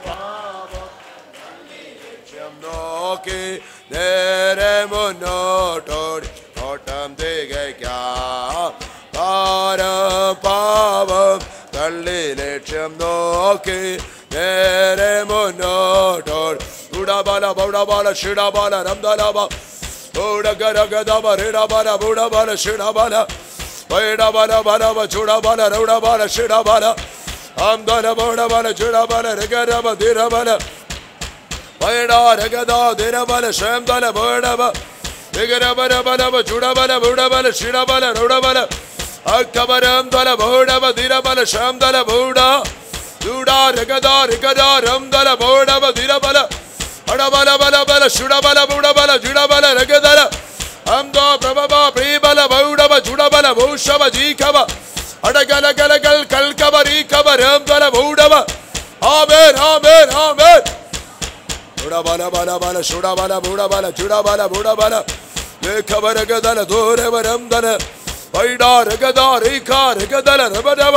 ലക്ഷ്യം നോക്കി നേരെ മുന്നോട്ടോടി ഓട്ടം തികയ്ക്കാം ഭാരം പാവം തള്ളി ലക്ഷ്യം നോക്കി നേരെ മുന്നോട്ടോടി ഉടബല ബൗഡബല ഷിടബല രംദലബ ഊടകരഗദബ റിടബല ബുടബല ഷിടബല വൈഡബല ബലബ ചുടബല രൗഡബല ഷിടബല അംദല ബൗഡബല ചുടബല രഗരബ ദിരബല വൈഡാരഗദ ദിരബല ശേംദല ബോഡബ ദിഗരബല ബലബ ചുടബല ബുടബല ഷിടബല രൗഡബല അക്കബരം ദല ബോഡബ ദിരബല ശേംദല ബൗഡ ദൂഡാ രഗദ രിഗദ രംദല ബോഡബ ദിരബല അടബല ബല ബല ശുടബല ബുടബല ജുടബല രഗദല അംദോ പ്രഭബ പ്രീബല ബൗഡബ ചുടബല ഭൂഷബ ജീഖബ അടഗല ഗലഗൽ കൽക്കബ രീഖബ രംദല ബൗഡബ ആമേൻ ആമേൻ ആമേൻ ചുടബല ബല ബല ശുടബല ബുടബല ചുടബല ബുടബല ലേഖവരഗദല ദൂരവരം ദല വൈഡാരഗദ രേഖ രഗദല രബരവ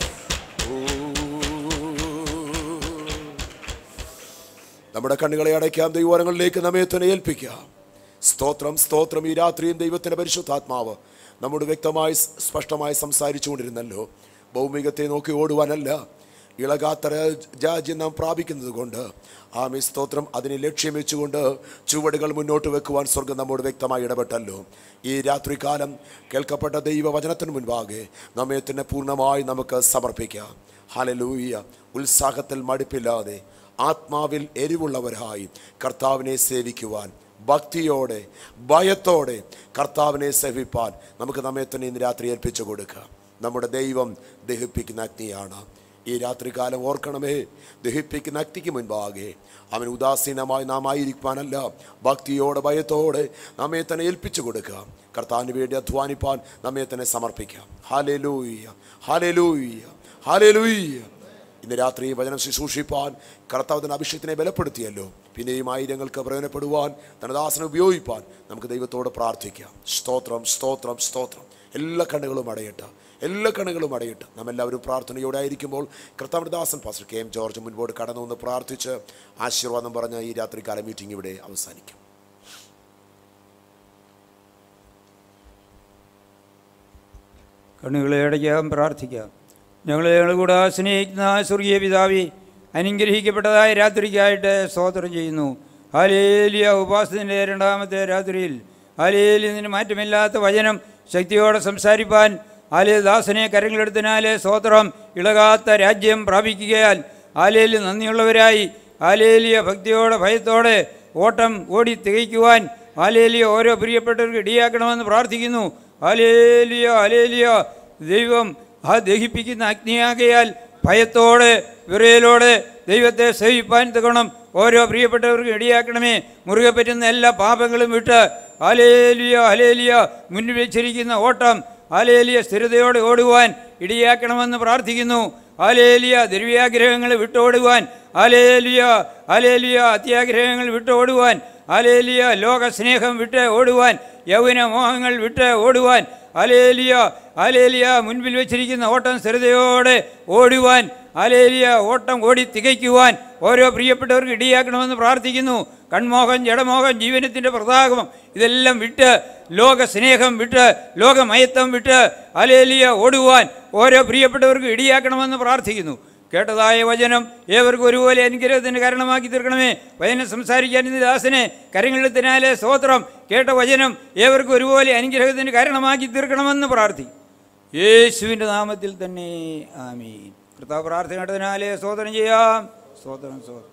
നമ്മുടെ കണ്ണുകളെ അടയ്ക്കാം ദൈവങ്ങളിലേക്ക് നമ്മെ തന്നെ ഏൽപ്പിക്കാം സ്തോത്രം സ്തോത്രം ഈ രാത്രിയും ദൈവത്തിന്റെ പരിശുദ്ധാത്മാവ് നമ്മോട് വ്യക്തമായി സ് സ്പഷ്ടമായി സംസാരിച്ചു കൊണ്ടിരുന്നല്ലോ ഭൗമികത്തെ നോക്കി ഓടുവാനല്ല ഇളകാത്ത രാജ്യം നാം പ്രാപിക്കുന്നത് കൊണ്ട് ആമി സ്തോത്രം അതിനെ ലക്ഷ്യം വെച്ചുകൊണ്ട് ചുവടുകൾ മുന്നോട്ട് വെക്കുവാൻ സ്വർഗം നമ്മോട് വ്യക്തമായി ഇടപെട്ടല്ലോ ഈ രാത്രികാലം കേൾക്കപ്പെട്ട ദൈവവചനത്തിന് മുൻപാകെ നമ്മെ തന്നെ പൂർണ്ണമായി നമുക്ക് സമർപ്പിക്കാം ഹലലൂയ ഉത്സാഹത്തിൽ മടുപ്പില്ലാതെ ആത്മാവിൽ എരിവുള്ളവരായി കർത്താവിനെ സേവിക്കുവാൻ ഭക്തിയോടെ ഭയത്തോടെ കർത്താവിനെ സേവിപ്പാൻ നമുക്ക് നമ്മെ തന്നെ ഇന്ന് രാത്രി ഏൽപ്പിച്ചു കൊടുക്കാം നമ്മുടെ ദൈവം ദഹിപ്പിക്കുന്ന അഗ്നിയാണ് ഈ രാത്രികാലം ഓർക്കണമേ ദഹിപ്പിക്കുന്ന അഗ്നിക്ക് മുൻപാകെ അവൻ ഉദാസീനമായി നാം ആയിരിക്കാനല്ല ഭക്തിയോടെ ഭയത്തോടെ നമ്മെ തന്നെ ഏൽപ്പിച്ചു കൊടുക്കാം കർത്താവിന് വേണ്ടി അധ്വാനിപ്പാൻ നമ്മെ തന്നെ സമർപ്പിക്കാം ഹാലലൂയ്യ ഹാലലൂയ്യ ഹാലലൂയ്യ ഇന്ന് രാത്രി വചനം ശുശ്രൂഷിപ്പാൻ കർത്താവ് തന്റെ അഭിഷേകത്തിനെ ബലപ്പെടുത്തിയല്ലോ പിന്നെയും ആയിരങ്ങൾക്ക് പ്രയോജനപ്പെടുവാൻ തന്റെ ദാസനെ ഉപയോഗിപ്പാൻ നമുക്ക് ദൈവത്തോട് പ്രാർത്ഥിക്കാം സ്തോത്രം സ്തോത്രം സ്തോത്രം എല്ലാ കണ്ണുകളും അടയട്ടെ എല്ലാ കണ്ണുകളും അടയട്ടെ നാം എല്ലാവരും പ്രാർത്ഥനയോടെ ആയിരിക്കുമ്പോൾ കർത്താവിന്റെ ദാസൻ പാസ്റ്റർ കെ എം ജോർജ് മുൻപോട്ട് കടന്നു വന്ന് പ്രാർത്ഥിച്ച് ആശീർവാദം പറഞ്ഞ ഈ രാത്രികാല മീറ്റിംഗ് ഇവിടെ അവസാനിക്കും കണ്ണുകളെ അടയ്ക്കാം പ്രാർത്ഥിക്കാം ഞങ്ങളെ ഞങ്ങൾ കൂടെ സ്നേഹിക്കുന്ന സ്വർഗീയ പിതാവി അനുഗ്രഹിക്കപ്പെട്ടതായ രാത്രിക്കായിട്ട് സ്തോത്രം ചെയ്യുന്നു ഹാലേലിയ ഉപാസത്തിൻ്റെ രണ്ടാമത്തെ രാത്രിയിൽ ഹാലേലിയതിന് മാറ്റമില്ലാത്ത വചനം ശക്തിയോടെ സംസാരിപ്പാൻ ആലേ ദാസനെ കരങ്ങളെടുത്തനാലെ സ്തോത്രം ഇളകാത്ത രാജ്യം പ്രാപിക്കുകയാൽ ആലേലി നന്ദിയുള്ളവരായി ആലേലിയ ഭക്തിയോടെ ഭയത്തോടെ ഓട്ടം ഓടി തികയ്ക്കുവാൻ ആലേലിയ ഓരോ പ്രിയപ്പെട്ടവർക്ക് ഇടിയാക്കണമെന്ന് പ്രാർത്ഥിക്കുന്നു ആലേലിയ ആലേലിയ ദൈവം ആ ദഹിപ്പിക്കുന്ന അഗ്നിയാകയാൽ ഭയത്തോടെ വിറയലോടെ ദൈവത്തെ സേവിപ്പാൻ തകണം ഓരോ പ്രിയപ്പെട്ടവർക്ക് ഇടിയാക്കണമേ മുറുകെ പറ്റുന്ന എല്ലാ പാപങ്ങളും വിട്ട് അലേലിയ അലേലിയ മുന്നിൽ വെച്ചിരിക്കുന്ന ഓട്ടം ആലേലിയ സ്ഥിരതയോടെ ഓടുവാൻ ഇടിയാക്കണമെന്ന് പ്രാർത്ഥിക്കുന്നു ആലേലിയ ദ്രവ്യാഗ്രഹങ്ങൾ വിട്ടോടുവാൻ ആലേലിയ ആലേലിയ അത്യാഗ്രഹങ്ങൾ വിട്ടോടുവാൻ ആലേലിയ ലോകസ്നേഹം വിട്ട് ഓടുവാൻ യൗവന മോഹങ്ങൾ വിട്ട് ഓടുവാൻ അലേലിയ അലേലിയ മുൻപിൽ വെച്ചിരിക്കുന്ന ഓട്ടം സ്ഥിരതയോടെ ഓടുവാൻ അലേലിയ ഓട്ടം ഓടി തികയ്ക്കുവാൻ ഓരോ പ്രിയപ്പെട്ടവർക്ക് ഇടിയാക്കണമെന്ന് പ്രാർത്ഥിക്കുന്നു കൺമോഹം ജഡമോഹം ജീവനത്തിൻ്റെ പ്രതാപം ഇതെല്ലാം വിട്ട് ലോക സ്നേഹം വിട്ട് ലോകമയത്വം വിട്ട് അലേലിയ ഓടുവാൻ ഓരോ പ്രിയപ്പെട്ടവർക്ക് ഇടിയാക്കണമെന്ന് പ്രാർത്ഥിക്കുന്നു കേട്ടതായ വചനം ഏവർക്കും ഒരുപോലെ അനുഗ്രഹത്തിന് കാരണമാക്കി തീർക്കണമേ വചനം സംസാരിക്കാൻ ഇന്ന് ദാസനെ കരങ്ങളെത്തിനാലെ സ്തോത്രം കേട്ട വചനം ഏവർക്കും ഒരുപോലെ അനുഗ്രഹത്തിന് കാരണമാക്കി തീർക്കണമെന്ന് പ്രാർത്ഥിക്കും യേശുവിൻ്റെ നാമത്തിൽ തന്നെ ആമീൻ കർത്താവ് പ്രാർത്ഥന കേട്ടതിനാലെ സ്തോത്രം ചെയ്യാം സ്തോത്രം സ്തോത്രം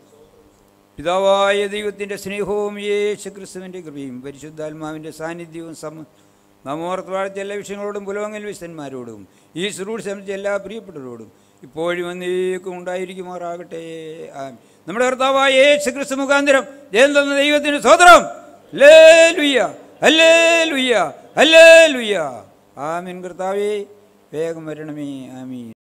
പിതാവായ ദൈവത്തിൻ്റെ സ്നേഹവും യേശു ക്രിസ്തുവിൻ്റെ കൃപയും പരിശുദ്ധാത്മാവിൻ്റെ സാന്നിധ്യവും സമ നമ്മോർത്ത് വാഴ്ച എല്ലാ വിഷയങ്ങളോടും പുലോങ്ങൽ വിശന്മാരോടും ഈ ശുശ്രൂഷ സംബന്ധിച്ച എല്ലാ പ്രിയപ്പെട്ടവരോടും ഇപ്പോഴും എന്നേക്കും ഉണ്ടായിരിക്കുമാറാകട്ടെ ആമീൻ നമ്മുടെ കർത്താവായ യേശു ക്രിസ്തു മുഖാന്തരം ജയം തന്ന ദൈവത്തിന് സ്വതന്ത്രം ലേ ലുയ്യ അല്ലേ ലുയ്യ അല്ലേ ലുയ്യ ആമീൻ കർത്താവേ വേഗം വരണമേ ആമീൻ